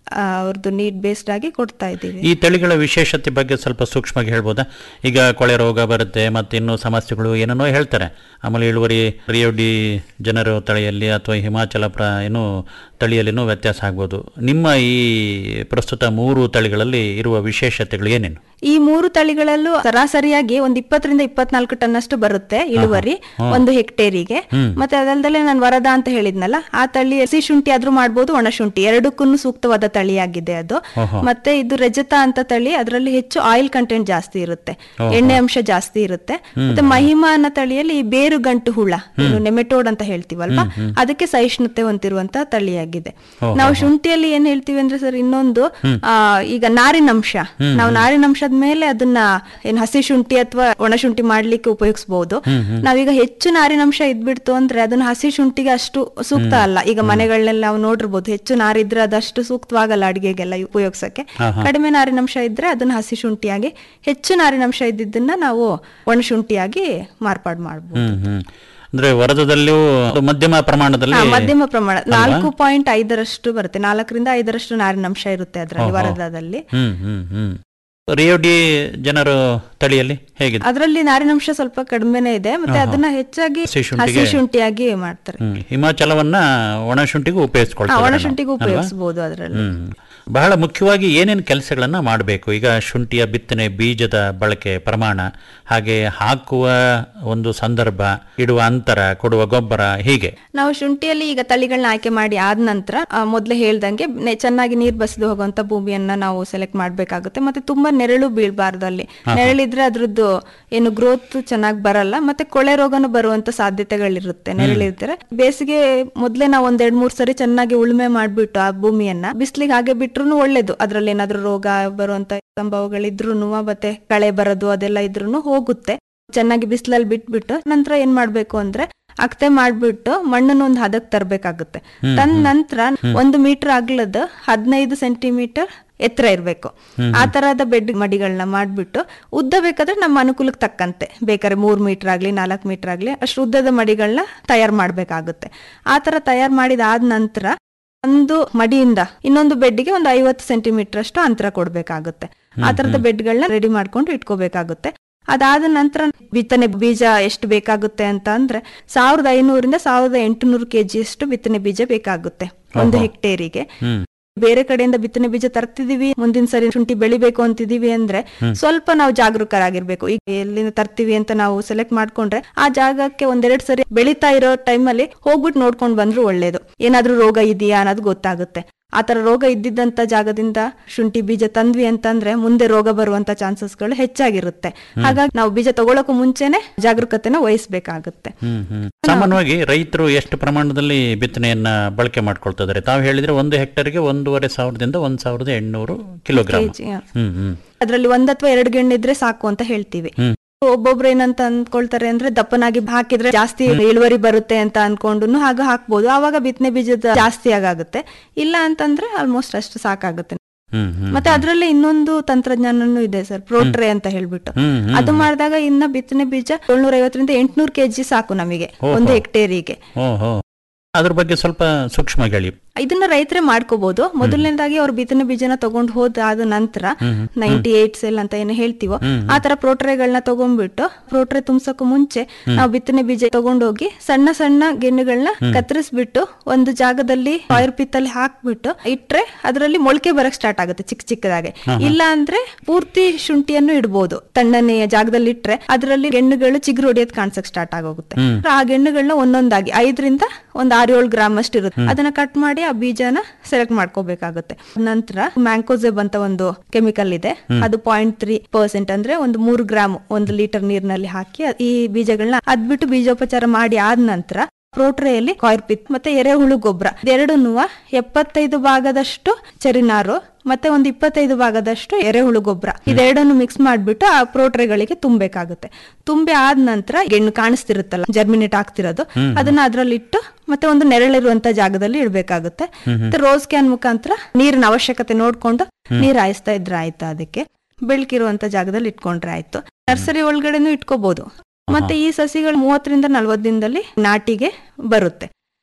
[SPEAKER 9] ಆ, ಅವ್ರದ್ದು ನೀಡ್ ಬೇಸ್ಡ್ ಆಗಿ ಕೊಡ್ತಾ ಇದ್ದೀವಿ
[SPEAKER 8] ಈ ತಳಿಗಳ ವಿಶೇಷತೆ ಬಗ್ಗೆ ಸ್ವಲ್ಪ ಸೂಕ್ಷ್ಮವಾಗಿ ಹೇಳ್ಬೋದಾ ಈಗ ಕೊಳೆ ರೋಗ ಬರುತ್ತೆ ಮತ್ತೆ ಇನ್ನೂ ಸಮಸ್ಯೆಗಳು ಏನೇನೋ ಹೇಳ್ತಾರೆ ಆಮೇಲೆ ಇಳುವರಿ ರಿಯೋಡಿ ಜನರು ತಳಿಯಲ್ಲಿ ಅಥವಾ ಹಿಮಾಚಲ ಪ್ರ ಏನು ತಳಿಯಲ್ಲಿನೂ ವ್ಯತ್ಯಾಸ ಆಗ್ಬೋದು ನಿಮ್ಮ ಈ ಪ್ರಸ್ತುತ ಮೂರು ತಳಿಗಳಲ್ಲಿ ಇರುವ ವಿಶೇಷತೆಗಳು ಏನೇನು
[SPEAKER 9] ಈ ಮೂರು ತಳಿಗಳಲ್ಲೂ ಸರಾಸರಿಯಾಗಿ ಒಂದ್ ಇಪ್ಪತ್ತರಿಂದ ಇಪ್ಪತ್ನಾಲ್ಕು ಟನ್ ಅಷ್ಟು ಬರುತ್ತೆ ಇಳುವರಿ
[SPEAKER 8] ಹಾ.
[SPEAKER 9] ಒಂದು ಹೆಕ್ಟೇರಿಗೆ
[SPEAKER 8] ಹ್ಮ್.
[SPEAKER 9] ಮತ್ತೆ ಅದಲ್ದಲೆ ನಾನು ವರದ ಅಂತ ಹೇಳಿದ್ನಲ್ಲ ಆ ತಳಿ ಹಸಿ ಶುಂಠಿ ಆದ್ರೂ ಮಾಡ್ಬೋದು ಒಣ ಶುಂಠಿ ಎರಡಕ್ಕೂ ಸೂಕ್ತವಾದ ತಳಿಯಾಗಿದೆ ಅದು
[SPEAKER 8] ಓಹೋ.
[SPEAKER 9] ಮತ್ತೆ ಇದು ರಜತ ಅಂತ ತಳಿ ಅದರಲ್ಲಿ ಹೆಚ್ಚು ಆಯಿಲ್ ಕಂಟೆಂಟ್ ಜಾಸ್ತಿ ಇರುತ್ತೆ
[SPEAKER 8] ಓಹೋ.
[SPEAKER 9] ಎಣ್ಣೆ ಅಂಶ ಜಾಸ್ತಿ ಇರುತ್ತೆ
[SPEAKER 8] ಹ್ಮ್.
[SPEAKER 9] ಮತ್ತೆ ಮಹಿಮಾ ಅನ್ನೋ ತಳಿಯಲ್ಲಿ ಈ ಬೇರು ಗಂಟು ಹುಳ ಏನು ನೆಮೆಟೋಡ್ ಅಂತ ಹೇಳ್ತೀವಲ್ವಾ
[SPEAKER 8] ಹ್ಮ್, ಹ್ಮ್.
[SPEAKER 9] ಅದಕ್ಕೆ ಸಹಿಷ್ಣುತೆ ಹೊಂದಿರುವಂತಹ ತಳಿಯಾಗಿದೆ
[SPEAKER 8] ಓಹೋ.
[SPEAKER 9] ನಾವು ಶುಂಠಿಯಲ್ಲಿ ಏನ್ ಹೇಳ್ತೀವಿ ಅಂದ್ರೆ ಸರ್ ಇನ್ನೊಂದು
[SPEAKER 8] ಹ್ಮ್.
[SPEAKER 9] ಆ, ಈಗ ನಾರಿನಂಶ
[SPEAKER 8] ಹ್ಮ್,
[SPEAKER 9] ನಾವು
[SPEAKER 8] ಹ್ಮ್.
[SPEAKER 9] ನಾರಿನಂಶದ ಮೇಲೆ ಅದನ್ನ ಏನ್ ಹಸಿ ಶುಂಠಿ ಅಥವಾ ಒಣ ಶುಂಠಿ ಮಾಡ್ಲಿಕ್ಕೆ ಉಪಯೋಗಿಸಬಹುದು
[SPEAKER 8] ಹ್ಮ್, ಹ್ಮ್.
[SPEAKER 9] ನಾವೀಗ ಹೆಚ್ಚು ನಾರಿನಂಶ ಇದ್ಬಿಡ್ತು ಅಂದ್ರೆ ಅದನ್ನ ಹಸಿ ಶುಂಠಿಗೆ ಅಷ್ಟು ಸೂಕ್ತ
[SPEAKER 8] ಹ್ಮ್.
[SPEAKER 9] ಅಲ್ಲ ಈಗ ಮನೆಗಳನ್ನೆಲ್ಲ ನಾವು ನೋಡಿರ್ಬೋದು ಹೆಚ್ಚು ನಾರಿದ್ರೆ ಅದಷ್ಟು ಸೂಕ್ತವಾಗಲ್ಲ ಅಡಿಗೆಗೆಲ್ಲ ಉಪಯೋಗಿಸಕ್ಕೆ
[SPEAKER 8] ಹಾ, ಹಾ.
[SPEAKER 9] ಕಡಿಮೆ ನಾರಿನಂಶ ಇದ್ರೆ ಅದನ್ನ ಹಸಿ ಶುಂಠಿಯಾಗಿ ಹೆಚ್ಚು ನಾರಿನಂಶ ಇದ್ದಿದ್ದನ್ನ ನಾವು ಒಣ ಶುಂಠಿಯಾಗಿ ಮಾರ್ಪಾಡು ಮಾಡಬಹುದು
[SPEAKER 8] ಹ್ಮ್ ಹ್ಮ್ ಅಂದ್ರೆ ವರದದಲ್ಲಿಯೂ ಅದು ಮಧ್ಯಮ ಪ್ರಮಾಣದಲ್ಲಿ
[SPEAKER 9] ಮಧ್ಯಮ ಪ್ರಮಾಣ
[SPEAKER 8] ಅಲ್ವಾ?
[SPEAKER 9] ನಾಲ್ಕು ಪಾಯಿಂಟ್ ಐದರಷ್ಟು ಬರುತ್ತೆ ನಾಲ್ಕರಿಂದ ಐದರಷ್ಟು ನಾರಿನಂಶ ಇರುತ್ತೆ ಅದರಲ್ಲಿ
[SPEAKER 8] ಓಹೋ.
[SPEAKER 9] ವರದದಲ್ಲಿ
[SPEAKER 8] ಹ್ಮ್ ಹ್ಮ್ ಹ್ಮ್ ರಿಯೋಡಿ ಜನರು ತಳಿಯಲ್ಲಿ ಹೇಗಿದೆ
[SPEAKER 9] ಅದರಲ್ಲಿ ನಾರಿನಂಶ ಸ್ವಲ್ಪ ಕಡಿಮೆನೆ ಇದೆ ಮತ್ತೆ
[SPEAKER 8] ಆಹಾ.
[SPEAKER 9] ಅದನ್ನ ಹೆಚ್ಚಾಗಿ
[SPEAKER 8] ಹಸಿ ಶುಂಠಿಗೆ-
[SPEAKER 9] ಹಸಿ ಶುಂಠಿಯಾಗಿ ಮಾಡ್ತಾರೆ
[SPEAKER 8] ಹ್ಮ್. ಹಿಮಾಚಲವನ್ನ ಒಣ ಶುಂಠಿಗೂ
[SPEAKER 9] ಹಾ,
[SPEAKER 8] ಉಪಯೋಗಿಸ್ಕೊಳ್ತಾರೆ
[SPEAKER 9] ಒಣ
[SPEAKER 8] ನಾವು,
[SPEAKER 9] ಶುಂಠಿಗೂ
[SPEAKER 8] ಅಲ್ವಾ?
[SPEAKER 9] ಉಪಯೋಗಿಸಬಹುದು ಅದರಲ್ಲಿ
[SPEAKER 8] ಹ್ಮ್ ಬಹಳ ಮುಖ್ಯವಾಗಿ ಏನೇನು ಕೆಲಸಗಳನ್ನ ಮಾಡಬೇಕು ಈಗ ಶುಂಠಿಯ ಬಿತ್ತನೆ ಬೀಜದ ಬಳಕೆ ಪ್ರಮಾಣ ಹಾಗೆ ಹಾಕುವ ಒಂದು ಸಂದರ್ಭ ಇಡುವ ಅಂತರ ಕೊಡುವ ಗೊಬ್ಬರ ಹೀಗೆ
[SPEAKER 9] ನಾವು ಶುಂಠಿಯಲ್ಲಿ ಈಗ ತಳಿಗಳನ್ನ ಆಯ್ಕೆ ಮಾಡಿ ಆದ ನಂತರ ಆ, ಮೊದ್ಲೇ ಹೇಳ್ದಂಗೆ ನೆ- ಚೆನ್ನಾಗಿ ನೀರ್ ಬಸಿದು ಹೋಗುವಂತ ಭೂಮಿಯನ್ನ ನಾವು ಸೆಲೆಕ್ಟ್ ಮಾಡ್ಬೇಕಾಗುತ್ತೆ ಮತ್ತೆ ತುಂಬಾ ನೆರಳು ಬೀಳ್ಬಾರ್ದು ಅಲ್ಲಿ
[SPEAKER 8] ಆಹಾ.
[SPEAKER 9] ನೆರಳಿದ್ರೆ ಅದ್ರದ್ದು ಏನು ಗ್ರೋತ್ ಚೆನ್ನಾಗಿ ಬರಲ್ಲ ಮತ್ತೆ ಕೊಳೆ ರೋಗನು ಬರುವಂತ ಸಾಧ್ಯತೆಗಳಿರುತ್ತೆ ನೆರಳಿದ್ರೆ ಬೇಸಿಗೆ ಮೊದ್ಲೇ ನಾವು ಒಂದ್ ಎರಡ್ ಮೂರ್ ಸರಿ ಚೆನ್ನಾಗಿ ಉಳುಮೆ ಮಾಡ್ಬಿಟ್ಟು ಆ ಭೂಮಿಯನ್ನ ಬಿಸ್ಲಿಗೆ ಹಾಗೆ ಬಿಟ್ರು ಒಳ್ಳೇದು ಅದ್ರಲ್ಲಿ ಏನಾದ್ರೂ ರೋಗ ಬರುವಂತ ಸಂಭವಗಳಿದ್ರು ಮತ್ತೆ ಕಳೆ ಬರೋದು ಅದೆಲ್ಲ ಇದ್ರೂ ಹೋಗುತ್ತೆ ಚೆನ್ನಾಗಿ ಬಿಸಿಲಲ್ಲಿ ಬಿಟ್ಬಿಟ್ಟು ನಂತರ ಏನ್ ಮಾಡ್ಬೇಕು ಅಂದ್ರೆ ಅಕ್ತೆ ಮಾಡ್ಬಿಟ್ಟು ಮಣ್ಣನ್ನು ಒಂದು ಹದಕ್ ತರಬೇಕಾಗುತ್ತೆ
[SPEAKER 10] ಹ್ಮ್,
[SPEAKER 9] ತಂದ
[SPEAKER 10] ಹ್ಮ್.
[SPEAKER 9] ನಂತರ
[SPEAKER 10] ಹ್ಮ್.
[SPEAKER 9] ಒಂದು ಮೀಟರ್ ಅಗ್ಲದ ಹದಿನೈದು ಸೆಂಟಿಮೀಟರ್ ಎತ್ತರ ಇರಬೇಕು
[SPEAKER 10] ಹ್ಮ್,
[SPEAKER 9] ಆ
[SPEAKER 10] ಹ್ಮ್.
[SPEAKER 9] ತರಹದ ಬೆಡ್ ಮಡಿಗಳನ್ನ ಮಾಡ್ಬಿಟ್ಟು ಉದ್ದ ಬೇಕಾದ್ರೆ ನಮ್ಮ ಅನುಕೂಲಕ್ಕೆ ತಕ್ಕಂತೆ ಬೇಕಾದ್ರೆ ಮೂರ್ ಮೀಟರ್ ಆಗ್ಲಿ ನಾಲ್ಕು ಮೀಟರ್ ಆಗ್ಲಿ ಅಷ್ಟು ಉದ್ದದ ಮಡಿಗಳನ್ನ ತಯಾರು ಮಾಡ್ಬೇಕಾಗುತ್ತೆ ಆ ತರ ತಯಾರು ಮಾಡಿದಾದ ನಂತರ ಒಂದು ಮಡಿಯಿಂದ ಇನ್ನೊಂದು ಬೆಡ್ಗೆ ಒಂದು ಐವತ್ತು ಸೆಂಟಿಮೀಟರ್ ಅಷ್ಟು ಅಂತರ ಕೊಡ್ಬೇಕಾಗುತ್ತೆ ಆ
[SPEAKER 10] ಹ್ಮ್,
[SPEAKER 9] ತರದ
[SPEAKER 10] ಹ್ಮ್.
[SPEAKER 9] ಬೆಡ್ಗಳನ್ನ ರೆಡಿ ಮಾಡ್ಕೊಂಡು ಇಟ್ಕೋಬೇಕಾಗುತ್ತೆ ಅದಾದ ನಂತರ ಬಿತ್ತನೆ ಬೀಜ ಎಷ್ಟು ಬೇಕಾಗುತ್ತೆ ಅಂತ ಅಂದ್ರೆ ಸಾವಿರದ ಐನೂರಿಂದ ಸಾವಿರದ ಎಂಟುನೂರು ಕೆಜಿ ಅಷ್ಟು ಬಿತ್ತನೆ ಬೀಜ ಬೇಕಾಗುತ್ತೆ ಒಂದು
[SPEAKER 10] ಓಹೋ.
[SPEAKER 9] ಹೆಕ್ಟೇರಿಗೆ
[SPEAKER 8] ಹ್ಮ್
[SPEAKER 9] ಬೇರೆ ಕಡೆಯಿಂದ ಬಿತ್ತನೆ ಬೀಜ ತರ್ತಿದೀವಿ ಮುಂದಿನ ಸರಿ ಶುಂಠಿ ಬೆಳಿಬೇಕು ಅಂತಿದೀವಿ ಅಂದ್ರೆ
[SPEAKER 10] ಹ್ಮ್.
[SPEAKER 9] ಸ್ವಲ್ಪ ನಾವು ಜಾಗರೂಕರಾಗಿರ್ಬೇಕು ಈಗ ಎಲ್ಲಿಂದ ತರ್ತೀವಿ ಅಂತ ನಾವು ಸೆಲೆಕ್ಟ್ ಮಾಡ್ಕೊಂಡ್ರೆ ಆ ಜಾಗಕ್ಕೆ ಒಂದೆರಡು ಸರಿ ಬೆಳೀತಾ ಇರೋ ಟೈಮಲ್ಲಿ ಹೋಗ್ಬಿಟ್ಟು ನೋಡ್ಕೊಂಡ್ ಬಂದ್ರು ಒಳ್ಳೇದು ಏನಾದ್ರೂ ರೋಗ ಇದೆಯಾ ಅನ್ನೋದು ಗೊತ್ತಾಗುತ್ತೆ ಆ ತರ ರೋಗ ಇದ್ದಿದ್ದಂತ ಜಾಗದಿಂದ ಶುಂಠಿ ಬೀಜ ತಂದ್ವಿ ಅಂತಂದ್ರೆ ಮುಂದೆ ರೋಗ ಬರುವಂತ ಚಾನ್ಸಸ್ಗಳು ಹೆಚ್ಚಾಗಿರುತ್ತೆ
[SPEAKER 8] ಹ್ಮ್.
[SPEAKER 9] ಹಾಗಾಗಿ ನಾವು ಬೀಜ ತಗೊಳಕ್ಕೂ ಮುಂಚೆನೆ ಜಾಗರೂಕತೆನ ವಹಿಸ್ಬೇಕಾಗುತ್ತೆ
[SPEAKER 8] ಹ್ಮ್ ಹ್ಮ್ ಸಾಮಾನ್ಯವಾಗಿ ರೈತರು ಎಷ್ಟು ಪ್ರಮಾಣದಲ್ಲಿ ಬಿತ್ತನೆಯನ್ನ ಬಳಕೆ ಮಾಡ್ಕೊಳ್ತಾ ಇದಾರೆ ತಾವು ಹೇಳಿದ್ರೆ ಒಂದು ಹೆಕ್ಟರ್ಗೆ ಒಂದೂವರೆ ಸಾವಿರದಿಂದ ಒಂದ್ ಸಾವಿರದ ಎಂಟುನೂರು ಕಿಲೋಗ್ರಾಮ್
[SPEAKER 9] ಕೆಜಿ, ಹ.
[SPEAKER 8] ಹ್ಮ್ ಹ್ಮ್
[SPEAKER 9] ಅದ್ರಲ್ಲಿ ಒಂದ್ ಅಥವಾ ಎರಡು ಗೆಣ್ಣು ಇದ್ರೆ ಸಾಕು ಅಂತ ಹೇಳ್ತೀವಿ
[SPEAKER 8] ಹ್ಮ್.
[SPEAKER 9] ಒಬ್ಬೊಬ್ರು ಏನಂತ ಅನ್ಕೊಳ್ತಾರೆ ಅಂದ್ರೆ ದಪ್ಪನಾಗಿ ಹಾಕಿದ್ರೆ ಜಾಸ್ತಿ ಇಳುವರಿ ಬರುತ್ತೆ ಅಂತ ಅನ್ಕೊಂಡು ಹಾಗೆ ಹಾಕ್ಬೋದು ಆವಾಗ ಬಿತ್ತನೆ ಬೀಜದ ಜಾಸ್ತಿ ಆಗುತ್ತೆ ಇಲ್ಲ ಅಂತಂದ್ರೆ ಆಲ್ಮೋಸ್ಟ್ ಅಷ್ಟು ಸಾಕಾಗುತ್ತೆ
[SPEAKER 8] ಹ್ಮ್ ಹ್ಮ್
[SPEAKER 9] ಮತ್ತೆ ಅದ್ರಲ್ಲೇ ಇನ್ನೊಂದು ತಂತ್ರಜ್ಞಾನನೂ ಇದೆ ಸರ್ ಪ್ರೋಟ್ರೆ ಅಂತ ಹೇಳ್ಬಿಟ್ಟು
[SPEAKER 8] ಹ್ಮ್, ಹ್ಮ್,
[SPEAKER 9] ಅದು
[SPEAKER 8] ಹ್ಮ್.
[SPEAKER 9] ಮಾಡಿದಾಗ ಇನ್ನ ಬಿತ್ತನೆ ಬೀಜ ಏಳ್ನೂರ ಐವತ್ತರಿಂದ ಎಂಟ್ನೂರು ಕೆಜಿ ಸಾಕು ನಮಗೆ
[SPEAKER 8] ಓಹೋ.
[SPEAKER 9] ಒಂದು ಹೆಕ್ಟೇರಿಗೆ
[SPEAKER 8] ಓಹೋ ಅದ್ರ ಬಗ್ಗೆ ಸ್ವಲ್ಪ ಸೂಕ್ಷ್ಮ ಹೇಳಿ
[SPEAKER 9] ಇದನ್ನ ರೈತರೇ ಮಾಡ್ಕೋಬಹುದು ಮೊದಲನೇದಾಗಿ ಅವ್ರು ಬಿತ್ತನೆ ಬೀಜನ ತಗೊಂಡು ಹೋದಾದ ನಂತರ
[SPEAKER 8] ಹ್ಮ್, ಹ್ಮ್.
[SPEAKER 9] ನೈಂಟಿ ಏಟ್ ಸೆಲ್ ಅಂತ ಏನು ಹೇಳ್ತೀವೋ
[SPEAKER 8] ಹ್ಮ್, ಹ್ಮ್.
[SPEAKER 9] ಆ ತರ ಪ್ರೋಟ್ರೆಗಳನ್ನ ತಗೊಂಡ್ಬಿಟ್ಟು ಪ್ರೋಟ್ರೆ ತುಂಬ್ಸಕ್ಕೂ ಮುಂಚೆ
[SPEAKER 8] ಹ್ಮ್.
[SPEAKER 9] ನಾವು ಬಿತ್ತನೆ ಬೀಜ ತಗೊಂಡೋಗಿ ಸಣ್ಣ ಸಣ್ಣ ಗೆಣ್ಣುಗಳನ್ನ
[SPEAKER 8] ಹ್ಮ್.
[SPEAKER 9] ಕತ್ತರಿಸ್ಬಿಟ್ಟು ಒಂದು ಜಾಗದಲ್ಲಿ ಆಯುರ್ ಪಿತ್ತಲ್ಲಿ ಹಾಕ್ಬಿಟ್ಟು ಇಟ್ರೆ ಅದರಲ್ಲಿ ಮೊಳಕೆ ಬರಕ್ ಸ್ಟಾರ್ಟ್ ಆಗುತ್ತೆ ಚಿಕ್ಕ ಚಿಕ್ಕದಾಗೆ
[SPEAKER 10] ಹಾ, ಹಾ.
[SPEAKER 9] ಇಲ್ಲ ಅಂದ್ರೆ ಪೂರ್ತಿ ಶುಂಠಿಯನ್ನು ಇಡ್ಬೋದು ತಣ್ಣನೆಯ ಜಾಗದಲ್ಲಿ ಇಟ್ರೆ ಅದರಲ್ಲಿ ಗೆಣ್ಣುಗಳು ಚಿಗುರು ಹೊಡಿಯೋದ್ ಕಾಣಿಸಕ್ ಸ್ಟಾರ್ಟ್ ಆಗೋಗುತ್ತೆ
[SPEAKER 10] ಹ್ಮ್.
[SPEAKER 9] ಆ ಗೆಣ್ಣುಗಳನ್ನ ಒಂದೊಂದಾಗಿ ಐದರಿಂದ ಒಂದ್ ಆರು ಏಳು ಗ್ರಾಮ್ ಅಷ್ಟು ಇರುತ್ತೆ
[SPEAKER 10] ಹ್ಮ್.
[SPEAKER 9] ಅದನ್ನ ಕಟ್ ಮಾಡಿ ಆ ಬೀಜನ ಸೆಲೆಕ್ಟ್ ಮಾಡ್ಕೋಬೇಕಾಗುತ್ತೆ ನಂತರ ಮ್ಯಾಂಕೋಸೆಬ್ ಅಂತ ಒಂದು ಕೆಮಿಕಲ್ ಇದೆ
[SPEAKER 10] ಹ್ಮ್.
[SPEAKER 9] ಅದು ಪಾಯಿಂಟ್ ತ್ರೀ ಪರ್ಸೆಂಟ್ ಅಂದ್ರೆ ಒಂದು ಮೂರು ಗ್ರಾಮ್ ಒಂದು ಲೀಟರ್ ನೀರಿನಲ್ಲಿ ಹಾಕಿ ಈ ಬೀಜಗಳನ್ನ ಅದ್ಬಿಟ್ಟು ಬೀಜೋಪಚಾರ ಮಾಡಿ ಆದ ನಂತರ ಪ್ರೋಟ್ರೆಯಲ್ಲಿ ಕಾಯಿರ್ಪಿತ್ ಮತ್ತೆ ಎರೆಹುಳು ಗೊಬ್ಬರ ಎರಡನ್ನೂ ಎಪ್ಪತ್ತೈದು ಭಾಗದಷ್ಟು ಚರಿನಾರು ಮತ್ತೆ ಒಂದು ಇಪ್ಪತ್ತೈದು ಭಾಗದಷ್ಟು ಎರೆಹುಳು ಗೊಬ್ಬರ ಇದೆರಡನ್ನು ಮಿಕ್ಸ್ ಮಾಡ್ಬಿಟ್ಟು ಆ ಪ್ರೋಟ್ರೆಗಳಿಗೆ ತುಂಬಬೇಕಾಗುತ್ತೆ ತುಂಬಿ ಆದ ನಂತರ ಗೆಣ್ಣು ಕಾಣಿಸ್ತಿರುತ್ತಲ್ಲ ಜರ್ಮಿನೇಟ್ ಆಗ್ತಿರೋದು
[SPEAKER 10] ಹ್ಮ್.
[SPEAKER 9] ಅದನ್ನ ಅದ್ರಲ್ಲಿ ಇಟ್ಟು ಮತ್ತೆ ಒಂದು ನೆರಳಿರುವಂತ ಜಾಗದಲ್ಲಿ ಇಡ್ಬೇಕಾಗುತ್ತೆ
[SPEAKER 10] ಹ್ಮ್ ಹ್ಮ್.
[SPEAKER 9] ಮತ್ತೆ ರೋಸ್ ಕ್ಯಾನ್ ಮುಖಾಂತರ ನೀರಿನ ಅವಶ್ಯಕತೆ ನೋಡ್ಕೊಂಡು
[SPEAKER 10] ಹ್ಮ್.
[SPEAKER 9] ನೀರ್ ಹಾಯಿಸ್ತಾ ಇದ್ರೆ ಆಯ್ತು ಅದಕ್ಕೆ ಬೆಳಕಿರುವಂತ ಜಾಗದಲ್ಲಿ ಇಟ್ಕೊಂಡ್ರೆ ಆಯ್ತು ನರ್ಸರಿ ಒಳಗಡೆನೂ ಇಟ್ಕೋಬಹುದು ಮತ್ತೆ ಈ ಸಸಿಗಳು ಮೂವತ್ತರಿಂದ ನಲ್ವತ್ತು ದಿನದಲ್ಲಿ ನಾಟಿಗೆ ಬರುತ್ತೆ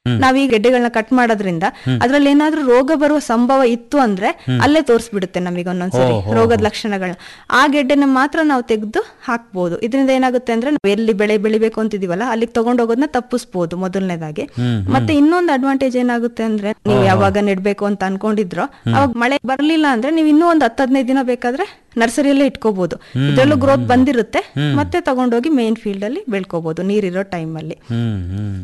[SPEAKER 9] ನಾವ್ ಈ ಗೆಡ್ಡೆಗಳನ್ನ ಕಟ್ ಮಾಡೋದ್ರಿಂದ ಅದ್ರಲ್ಲಿ ಏನಾದ್ರೂ ರೋಗ ಬರುವ ಸಂಭವ ಇತ್ತು ಅಂದ್ರೆ ಅಲ್ಲೇ ತೋರಿಸ್ಬಿಡುತ್ತೆ ನಮಗೆ ಒಂದೊಂದ್ಸರಿ ರೋಗದ ಲಕ್ಷಣಗಳನ್ನ ಆ ಗೆಡ್ಡೆನ ಮಾತ್ರ ನಾವು ತೆಗೆದು ಹಾಕ್ಬೋದು ಇದರಿಂದ ಏನಾಗುತ್ತೆ ಅಂದ್ರೆ ನಾವು ಎಲ್ಲಿ ಬೆಳೆ ಬೆಳಿಬೇಕು ಅಂತಿದೀವಲ್ಲ ಅಲ್ಲಿಗೆ ತಗೊಂಡೋಗೋದನ್ನ ತಪ್ಪಿಸ್ಬೋದು ಮೊದಲನೇದಾಗಿ ಮತ್ತೆ ಇನ್ನೊಂದು ಅಡ್ವಾಂಟೇಜ್ ಏನಾಗುತ್ತೆ ಅಂದ್ರೆ ನೀವು ಯಾವಾಗ ನೆಡ್ಬೇಕು ಅಂತ ಅನ್ಕೊಂಡಿದ್ರೋ ಅವಾಗ ಮಳೆ ಬರ್ಲಿಲ್ಲ ಅಂದ್ರೆ ನೀವು ಇನ್ನೂ ಒಂದ್ ಹತ್ತು ಹದಿನೈದು ದಿನ ಬೇಕಾದ್ರೆ ನರ್ಸರಿಯಲ್ಲೇ ಇಟ್ಕೋಬಹುದು ಇದ್ರಲ್ಲೂ ಗ್ರೋತ್ ಬಂದಿರುತ್ತೆ ಮತ್ತೆ ತಗೊಂಡೋಗಿ ಮೇನ್ ಫೀಲ್ಡ್ ಅಲ್ಲಿ ಬೆಳ್ಕೋಬಹುದು ನೀರಿರೋ ಟೈಮ್ ಅಲ್ಲಿ
[SPEAKER 8] ಹ್ಮ್ ಹ್ಮ್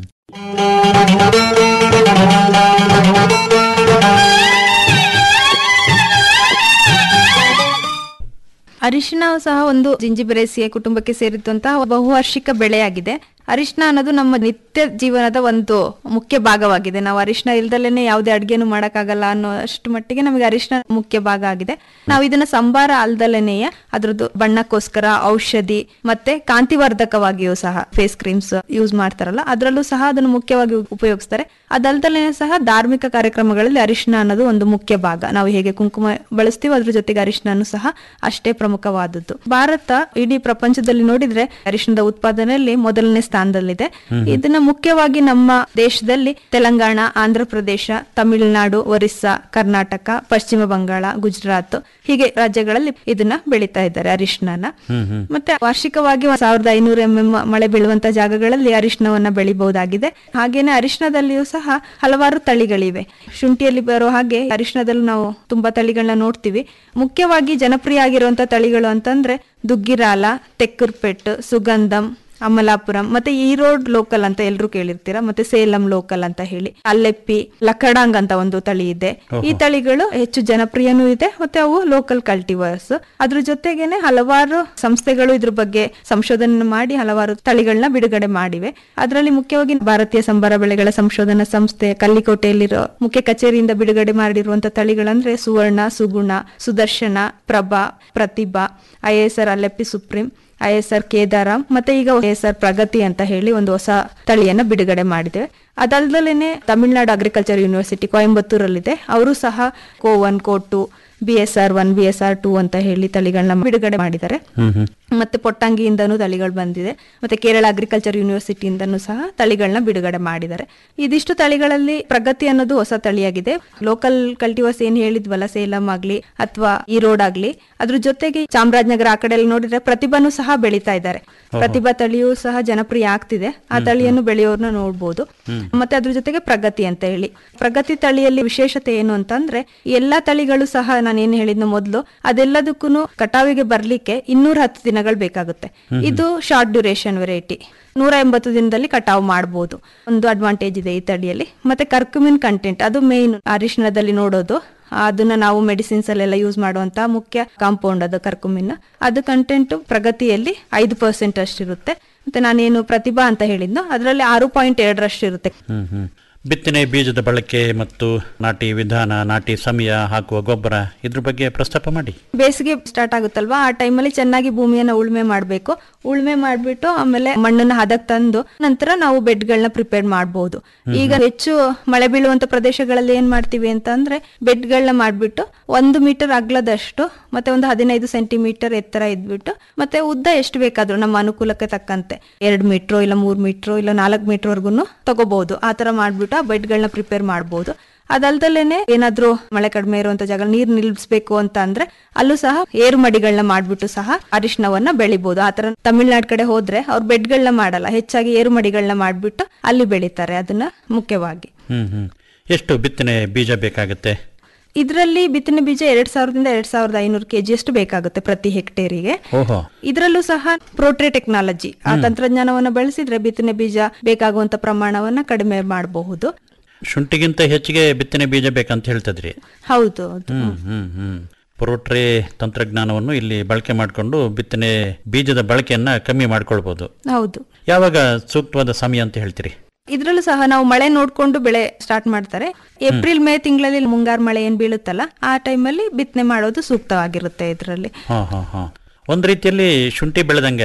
[SPEAKER 9] ಅರಿಶಿನ ಸಹ ಒಂದು ಜಿಂಜಿಬೆರೇಸಿಯ ಕುಟುಂಬಕ್ಕೆ ಸೇರಿದಂತಹ ಬಹುವಾರ್ಷಿಕ ಬೆಳೆಯಾಗಿದೆ ಅರಿಶಿನ ಅನ್ನೋದು ನಮ್ಮ ನಿತ್ಯ ಜೀವನದ ಒಂದು ಮುಖ್ಯ ಭಾಗವಾಗಿದೆ ನಾವು ಅರಿಶಿನ ಇಲ್ದಲೇನೆ ಯಾವುದೇ ಅಡ್ಗೆನು ಮಾಡಕ್ಕಾಗಲ್ಲ ಅನ್ನೋ ಅಷ್ಟು ಮಟ್ಟಿಗೆ ನಮಗೆ ಅರಿಶಿನ ಮುಖ್ಯ ಭಾಗ ಆಗಿದೆ ನಾವು ಇದನ್ನ ಸಂಬಾರ ಅಲ್ದಲೇನೆಯ ಅದ್ರದ್ದು ಬಣ್ಣಕ್ಕೋಸ್ಕರ ಔಷಧಿ ಮತ್ತೆ ಕಾಂತಿವರ್ಧಕವಾಗಿಯೂ ಸಹ ಫೇಸ್ ಕ್ರೀಮ್ಸ್ ಯೂಸ್ ಮಾಡ್ತಾರಲ್ಲ ಅದರಲ್ಲೂ ಸಹ ಅದನ್ನು ಮುಖ್ಯವಾಗಿ ಉಪಯೋಗಿಸ್ತಾರೆ ಅದಲ್ದಲೇನೆ ಸಹ ಧಾರ್ಮಿಕ ಕಾರ್ಯಕ್ರಮಗಳಲ್ಲಿ ಅರಿಶಿನ ಅನ್ನೋದು ಒಂದು ಮುಖ್ಯ ಭಾಗ ನಾವು ಹೇಗೆ ಕುಂಕುಮ ಬಳಸ್ತೀವೋ ಅದ್ರ ಜೊತೆಗೆ ಅರಿಶಿನನು ಸಹ ಅಷ್ಟೇ ಪ್ರಮುಖವಾದದ್ದು ಭಾರತ ಇಡೀ ಪ್ರಪಂಚದಲ್ಲಿ ನೋಡಿದ್ರೆ ಅರಿಶಿಣದ ಉತ್ಪಾದನೆಯಲ್ಲಿ ಮೊದಲನೇ ಸ್ಥಾನದಲ್ಲಿದೆ ಇದನ್ನ ಮುಖ್ಯವಾಗಿ ನಮ್ಮ ದೇಶದಲ್ಲಿ ತೆಲಂಗಾಣ ಆಂಧ್ರ ಪ್ರದೇಶ ತಮಿಳುನಾಡು ಒರಿಸ್ಸಾ ಕರ್ನಾಟಕ ಪಶ್ಚಿಮ ಬಂಗಾಳ ಗುಜರಾತ್ ಹೀಗೆ ರಾಜ್ಯಗಳಲ್ಲಿ ಇದನ್ನ ಬೆಳೀತಾ ಇದ್ದಾರೆ ಅರಿಶಿಣನ ಮತ್ತೆ ವಾರ್ಷಿಕವಾಗಿ ಸಾವಿರದ ಐನೂರು ಎಂ ಎಂ ಮಳೆ ಬೀಳುವಂತ ಜಾಗಗಳಲ್ಲಿ ಅರಿಶಿಣವನ್ನ ಬೆಳಿಬಹುದಾಗಿದೆ ಹಾಗೇನೆ ಅರಿಶಿಣದಲ್ಲಿಯೂ ಸಹ ಹಲವಾರು ತಳಿಗಳಿವೆ ಶುಂಠಿಯಲ್ಲಿ ಬರೋ ಹಾಗೆ ಅರಿಶಿಣದಲ್ಲೂ ನಾವು ತುಂಬಾ ತಳಿಗಳನ್ನ ನೋಡ್ತೀವಿ ಮುಖ್ಯವಾಗಿ ಜನಪ್ರಿಯ ಆಗಿರುವಂತ ತಳಿಗಳು ಅಂತಂದ್ರೆ ದುಗ್ಗಿರಾಲ ತೆಕ್ಕುರ್ಪೆಟ್ಟು ಸುಗಂಧಂ ಅಮಲಾಪುರಂ ಮತ್ತೆ ಈರೋಡ್ ಲೋಕಲ್ ಅಂತ ಎಲ್ರು ಕೇಳಿರ್ತೀರಾ ಮತ್ತೆ ಸೇಲಂ ಲೋಕಲ್ ಅಂತ ಹೇಳಿ ಅಲ್ಲೆಪ್ಪಿ ಲಕಡಾಂಗ್ ಅಂತ ಒಂದು ತಳಿ ಇದೆ ಈ ತಳಿಗಳು ಹೆಚ್ಚು ಜನಪ್ರಿಯನೂ ಇದೆ ಮತ್ತೆ ಅವು ಲೋಕಲ್ ಕಲ್ಟಿವರ್ಸ್ ಅದ್ರ ಜೊತೆಗೇನೆ ಹಲವಾರು ಸಂಸ್ಥೆಗಳು ಇದ್ರ ಬಗ್ಗೆ ಸಂಶೋಧನೆ ಮಾಡಿ ಹಲವಾರು ತಳಿಗಳನ್ನ ಬಿಡುಗಡೆ ಮಾಡಿವೆ ಅದರಲ್ಲಿ ಮುಖ್ಯವಾಗಿ ಭಾರತೀಯ ಸಂಬಾರ ಬೆಳೆಗಳ ಸಂಶೋಧನಾ ಸಂಸ್ಥೆ ಕಲ್ಲಿಕೋಟೆಯಲ್ಲಿರೋ ಮುಖ್ಯ ಕಚೇರಿಯಿಂದ ಬಿಡುಗಡೆ ಮಾಡಿರುವಂತ ತಳಿಗಳಂದ್ರೆ Suvarna Suguna Sudarshana Prabha Prathibha I S R Alleppey supreme I S R Kedaram ಮತ್ತೆ ಈಗ ಐ ಎಸ್ ಆರ್ ಪ್ರಗತಿ ಅಂತ ಹೇಳಿ ಒಂದು ಹೊಸ ತಳಿಯನ್ನ ಬಿಡುಗಡೆ ಮಾಡಿದ್ದೇವೆ ಅದಲ್ದಲೇನೆ ತಮಿಳುನಾಡು ಅಗ್ರಿಕಲ್ಚರ್ ಯೂನಿವರ್ಸಿಟಿ ಕೊಯಂಬತ್ತೂರಲ್ಲಿದೆ ಅವರು ಸಹ co one co two B S R one B S R two ಅಂತ ಹೇಳಿ ತಳಿಗಳನ್ನ ಬಿಡುಗಡೆ ಮಾಡಿದ್ದಾರೆ ಮತ್ತೆ ಪೊಟ್ಟಂಗಿಯಿಂದನೂ ತಳಿಗಳು ಬಂದಿದೆ ಮತ್ತೆ ಕೇರಳ ಅಗ್ರಿಕಲ್ಚರ್ ಯೂನಿವರ್ಸಿಟಿಯಿಂದನೂ ಸಹ ತಳಿಗಳನ್ನ ಬಿಡುಗಡೆ ಮಾಡಿದ್ದಾರೆ ಇದಿಷ್ಟು ತಳಿಗಳಲ್ಲಿ ಪ್ರಗತಿ ಅನ್ನೋದು ಹೊಸ ತಳಿಯಾಗಿದೆ ಲೋಕಲ್ ಕಲ್ಟಿವರ್ಸ್ ಏನ್ ಹೇಳಿದ್ವಲ್ಲ ಸೇಲಂ ಆಗ್ಲಿ ಅಥವಾ ಈರೋಡ್ ಆಗ್ಲಿ ಅದ್ರ ಜೊತೆಗೆ ಚಾಮರಾಜನಗರ ಆ ಕಡೆ ಎಲ್ಲ ನೋಡಿದ್ರೆ ಪ್ರತಿಭಾನು ಸಹ ಬೆಳೀತಾ ಇದ್ದಾರೆ ಪ್ರತಿಭಾ ತಳಿಯೂ ಸಹ ಜನಪ್ರಿಯ ಆಗ್ತಿದೆ ಆ ತಳಿಯನ್ನು ಬೆಳೆಯೋರ್ನ ನೋಡ್ಬೋದು ಮತ್ತೆ ಅದ್ರ ಜೊತೆಗೆ ಪ್ರಗತಿ ಅಂತ ಹೇಳಿ ಪ್ರಗತಿ ತಳಿಯಲ್ಲಿ ವಿಶೇಷತೆ ಏನು ಅಂತಂದ್ರೆ ಎಲ್ಲಾ ತಳಿಗಳು ಸಹ ನಾನು ಏನ್ ಹೇಳಿದ್ನ ಮೊದಲು ಅದೆಲ್ಲದಕ್ಕೂ ಕಟಾವಿಗೆ ಬರ್ಲಿಕ್ಕೆ ಇನ್ನೂರ ಹತ್ತು ದಿನಗಳು ಬೇಕಾಗುತ್ತೆ ಇದು ಶಾರ್ಟ್ ಡ್ಯೂರೇಷನ್ ವೆರೈಟಿ ನೂರ ಎಂಬತ್ತು ದಿನದಲ್ಲಿ ಕಟಾವು ಮಾಡಬಹುದು ಒಂದು ಅಡ್ವಾಂಟೇಜ್ ಇದೆ ಈ ತಳಿಯಲ್ಲಿ ಮತ್ತೆ ಕರ್ಕುಮಿನ್ ಕಂಟೆಂಟ್ ಅದು ಮೇನ್ ಅರಿಶಿಣದಲ್ಲಿ ನೋಡೋದು ಅದನ್ನ ನಾವು ಮೆಡಿಸಿನ್ಸ್ ಅಲ್ಲೆಲ್ಲ ಯೂಸ್ ಮಾಡುವಂತ ಮುಖ್ಯ ಕಾಂಪೌಂಡ್ ಅದು ಕರ್ಕುಮಿನ್ ಅದು ಕಂಟೆಂಟ್ ಪ್ರಗತಿಯಲ್ಲಿ ಐದು ಪರ್ಸೆಂಟ್ ಅಷ್ಟಿರುತ್ತೆ ಮತ್ತೆ ನಾನೇನು ಪ್ರತಿಭಾ ಅಂತ ಹೇಳಿದ್ನೋ ಅದರಲ್ಲಿ ಆರು ಪಾಯಿಂಟ್ ಎರಡರಷ್ಟು ಇರುತ್ತೆ
[SPEAKER 8] ಹ್ಮ್ ಹ್ಮ್ ಬಿತ್ತನೆ ಬೀಜದ ಬಳಕೆ ಮತ್ತು ನಾಟಿ ವಿಧಾನ ನಾಟಿ ಸಮಯ ಹಾಕುವ ಗೊಬ್ಬರ ಇದ್ರ ಬಗ್ಗೆ ಪ್ರಸ್ತಾಪ ಮಾಡಿ
[SPEAKER 9] ಬೇಸಿಗೆ ಸ್ಟಾರ್ಟ್ ಆಗುತ್ತಲ್ವಾ ಆ ಟೈಮಲ್ಲಿ ಚೆನ್ನಾಗಿ ಭೂಮಿಯನ್ನ ಉಳುಮೆ ಮಾಡಬೇಕು ಉಳುಮೆ ಮಾಡ್ಬಿಟ್ಟು ಆಮೇಲೆ ಮಣ್ಣನ್ನ ಹದಕ್ ತಂದು ನಂತರ ನಾವು ಬೆಡ್ಗಳನ್ನ ಪ್ರಿಪೇರ್ ಮಾಡಬಹುದು ಈಗ ಹೆಚ್ಚು ಮಳೆ ಬೀಳುವಂತ ಪ್ರದೇಶಗಳಲ್ಲಿ ಏನ್ ಮಾಡ್ತೀವಿ ಅಂತ ಅಂದ್ರೆ ಬೆಡ್ಗಳನ್ನ ಮಾಡ್ಬಿಟ್ಟು ಒಂದು ಮೀಟರ್ ಅಗ್ಲದಷ್ಟು ಮತ್ತೆ ಒಂದು ಹದಿನೈದು ಸೆಂಟಿಮೀಟರ್ ಎತ್ತರ ಇದ್ಬಿಟ್ಟು ಮತ್ತೆ ಉದ್ದ ಎಷ್ಟು ಬೇಕಾದ್ರೂ ನಮ್ಮ ಅನುಕೂಲಕ್ಕೆ ತಕ್ಕಂತೆ ಎರಡ್ ಮೀಟ್ರೋ ಇಲ್ಲ ಮೂರ್ ಮೀಟ್ರೋ ಇಲ್ಲ ನಾಲ್ಕು ಮೀಟರ್ ವರ್ಗುನು ತಗೋಬಹುದು ಆ ತರ ಮಾಡ್ಬಿಟ್ಟು ಆ ಬೆಡ್ಗಳನ್ನ ಪ್ರಿಪೇರ್ ಮಾಡಬಹುದು ಅದಲ್ದಲೇನೆ ಏನಾದ್ರೂ ಮಳೆ ಕಡಿಮೆ ಇರುವಂತ ಜಾಗ ನೀರ್ ನಿಲ್ಸ್ಬೇಕು ಅಂತ ಅಂದ್ರೆ ಅಲ್ಲೂ ಸಹ ಏರು ಮಡಿಗಳನ್ನ ಮಾಡ್ಬಿಟ್ಟು ಸಹ ಅರಿಶಿನವನ್ನ ಬೆಳಿಬಹುದು ಆತರ ತಮಿಳ್ನಾಡ್ ಕಡೆ ಹೋದ್ರೆ ಅವ್ರು ಬೆಡ್ಗಳನ್ನ ಮಾಡಲ್ಲ ಹೆಚ್ಚಾಗಿ ಏರು ಮಡಿಗಳನ್ನ ಮಾಡ್ಬಿಟ್ಟು ಅಲ್ಲಿ ಬೆಳಿತಾರೆ ಅದನ್ನ ಮುಖ್ಯವಾಗಿ
[SPEAKER 8] ಹ್ಮ್ ಹ್ಮ್ ಎಷ್ಟು ಬಿತ್ತನೆ ಬೀಜ ಬೇಕಾಗುತ್ತೆ
[SPEAKER 9] ಇದರಲ್ಲಿ ಬಿತ್ತನೆ ಬೀಜ ಎರಡ್ ಸಾವಿರದಿಂದ ಎರಡ್ ಸಾವಿರದ ಐನೂರು ಕೆಜಿ ಅಷ್ಟು ಬೇಕಾಗುತ್ತೆ ಪ್ರತಿ ಹೆಕ್ಟೇರಿಗೆ
[SPEAKER 8] ಓಹೋ
[SPEAKER 9] ಇದರಲ್ಲೂ ಸಹ ಪ್ರೋಟ್ರೆ ಟೆಕ್ನಾಲಜಿ ಆ ತಂತ್ರಜ್ಞಾನವನ್ನ ಬಳಸಿದ್ರೆ ಬಿತ್ತನೆ ಬೀಜ ಬೇಕಾಗುವಂತ ಪ್ರಮಾಣವನ್ನ ಕಡಿಮೆ ಮಾಡಬಹುದು
[SPEAKER 8] ಶುಂಠಿಗಿಂತ ಹೆಚ್ಚಿಗೆ ಬಿತ್ತನೆ ಬೀಜ ಬೇಕಂತ ಹೇಳ್ತದ್ರಿ
[SPEAKER 9] ಹೌದು ಹೌದು
[SPEAKER 8] ಹ್ಮ್ ಹ್ಮ್ ಹ್ಮ್ ಪೊರೋಟ್ರೆ ತಂತ್ರಜ್ಞಾನವನ್ನು ಇಲ್ಲಿ ಬಳಕೆ ಮಾಡಿಕೊಂಡು ಬಿತ್ತನೆ ಬೀಜದ ಬಳಕೆಯನ್ನ ಕಮ್ಮಿ ಮಾಡ್ಕೊಳ್ಬಹುದು
[SPEAKER 9] ಹೌದು
[SPEAKER 8] ಯಾವಾಗ ಸೂಕ್ತವಾದ ಸಮಯ ಅಂತ ಹೇಳ್ತೀರಿ
[SPEAKER 9] ಇದ್ರಲ್ಲೂ ಸಹ ನಾವು ಮಳೆ ನೋಡ್ಕೊಂಡು ಬೆಳೆ ಸ್ಟಾರ್ಟ್ ಮಾಡ್ತಾರೆ ಏಪ್ರಿಲ್ ಮೇ ತಿಂಗಳಲ್ಲಿ ಮುಂಗಾರು ಮಳೆ ಏನ್ ಬೀಳುತ್ತಲ್ಲ ಆ ಟೈಮಲ್ಲಿ ಬಿತ್ತನೆ ಮಾಡೋದು ಸೂಕ್ತವಾಗಿರುತ್ತೆ ಇದರಲ್ಲಿ
[SPEAKER 8] ಹಾ ಹಾ ಹಾ ಒಂದ್ ರೀತಿಯಲ್ಲಿ ಶುಂಠಿ ಬೆಳೆದಂಗೆನೆ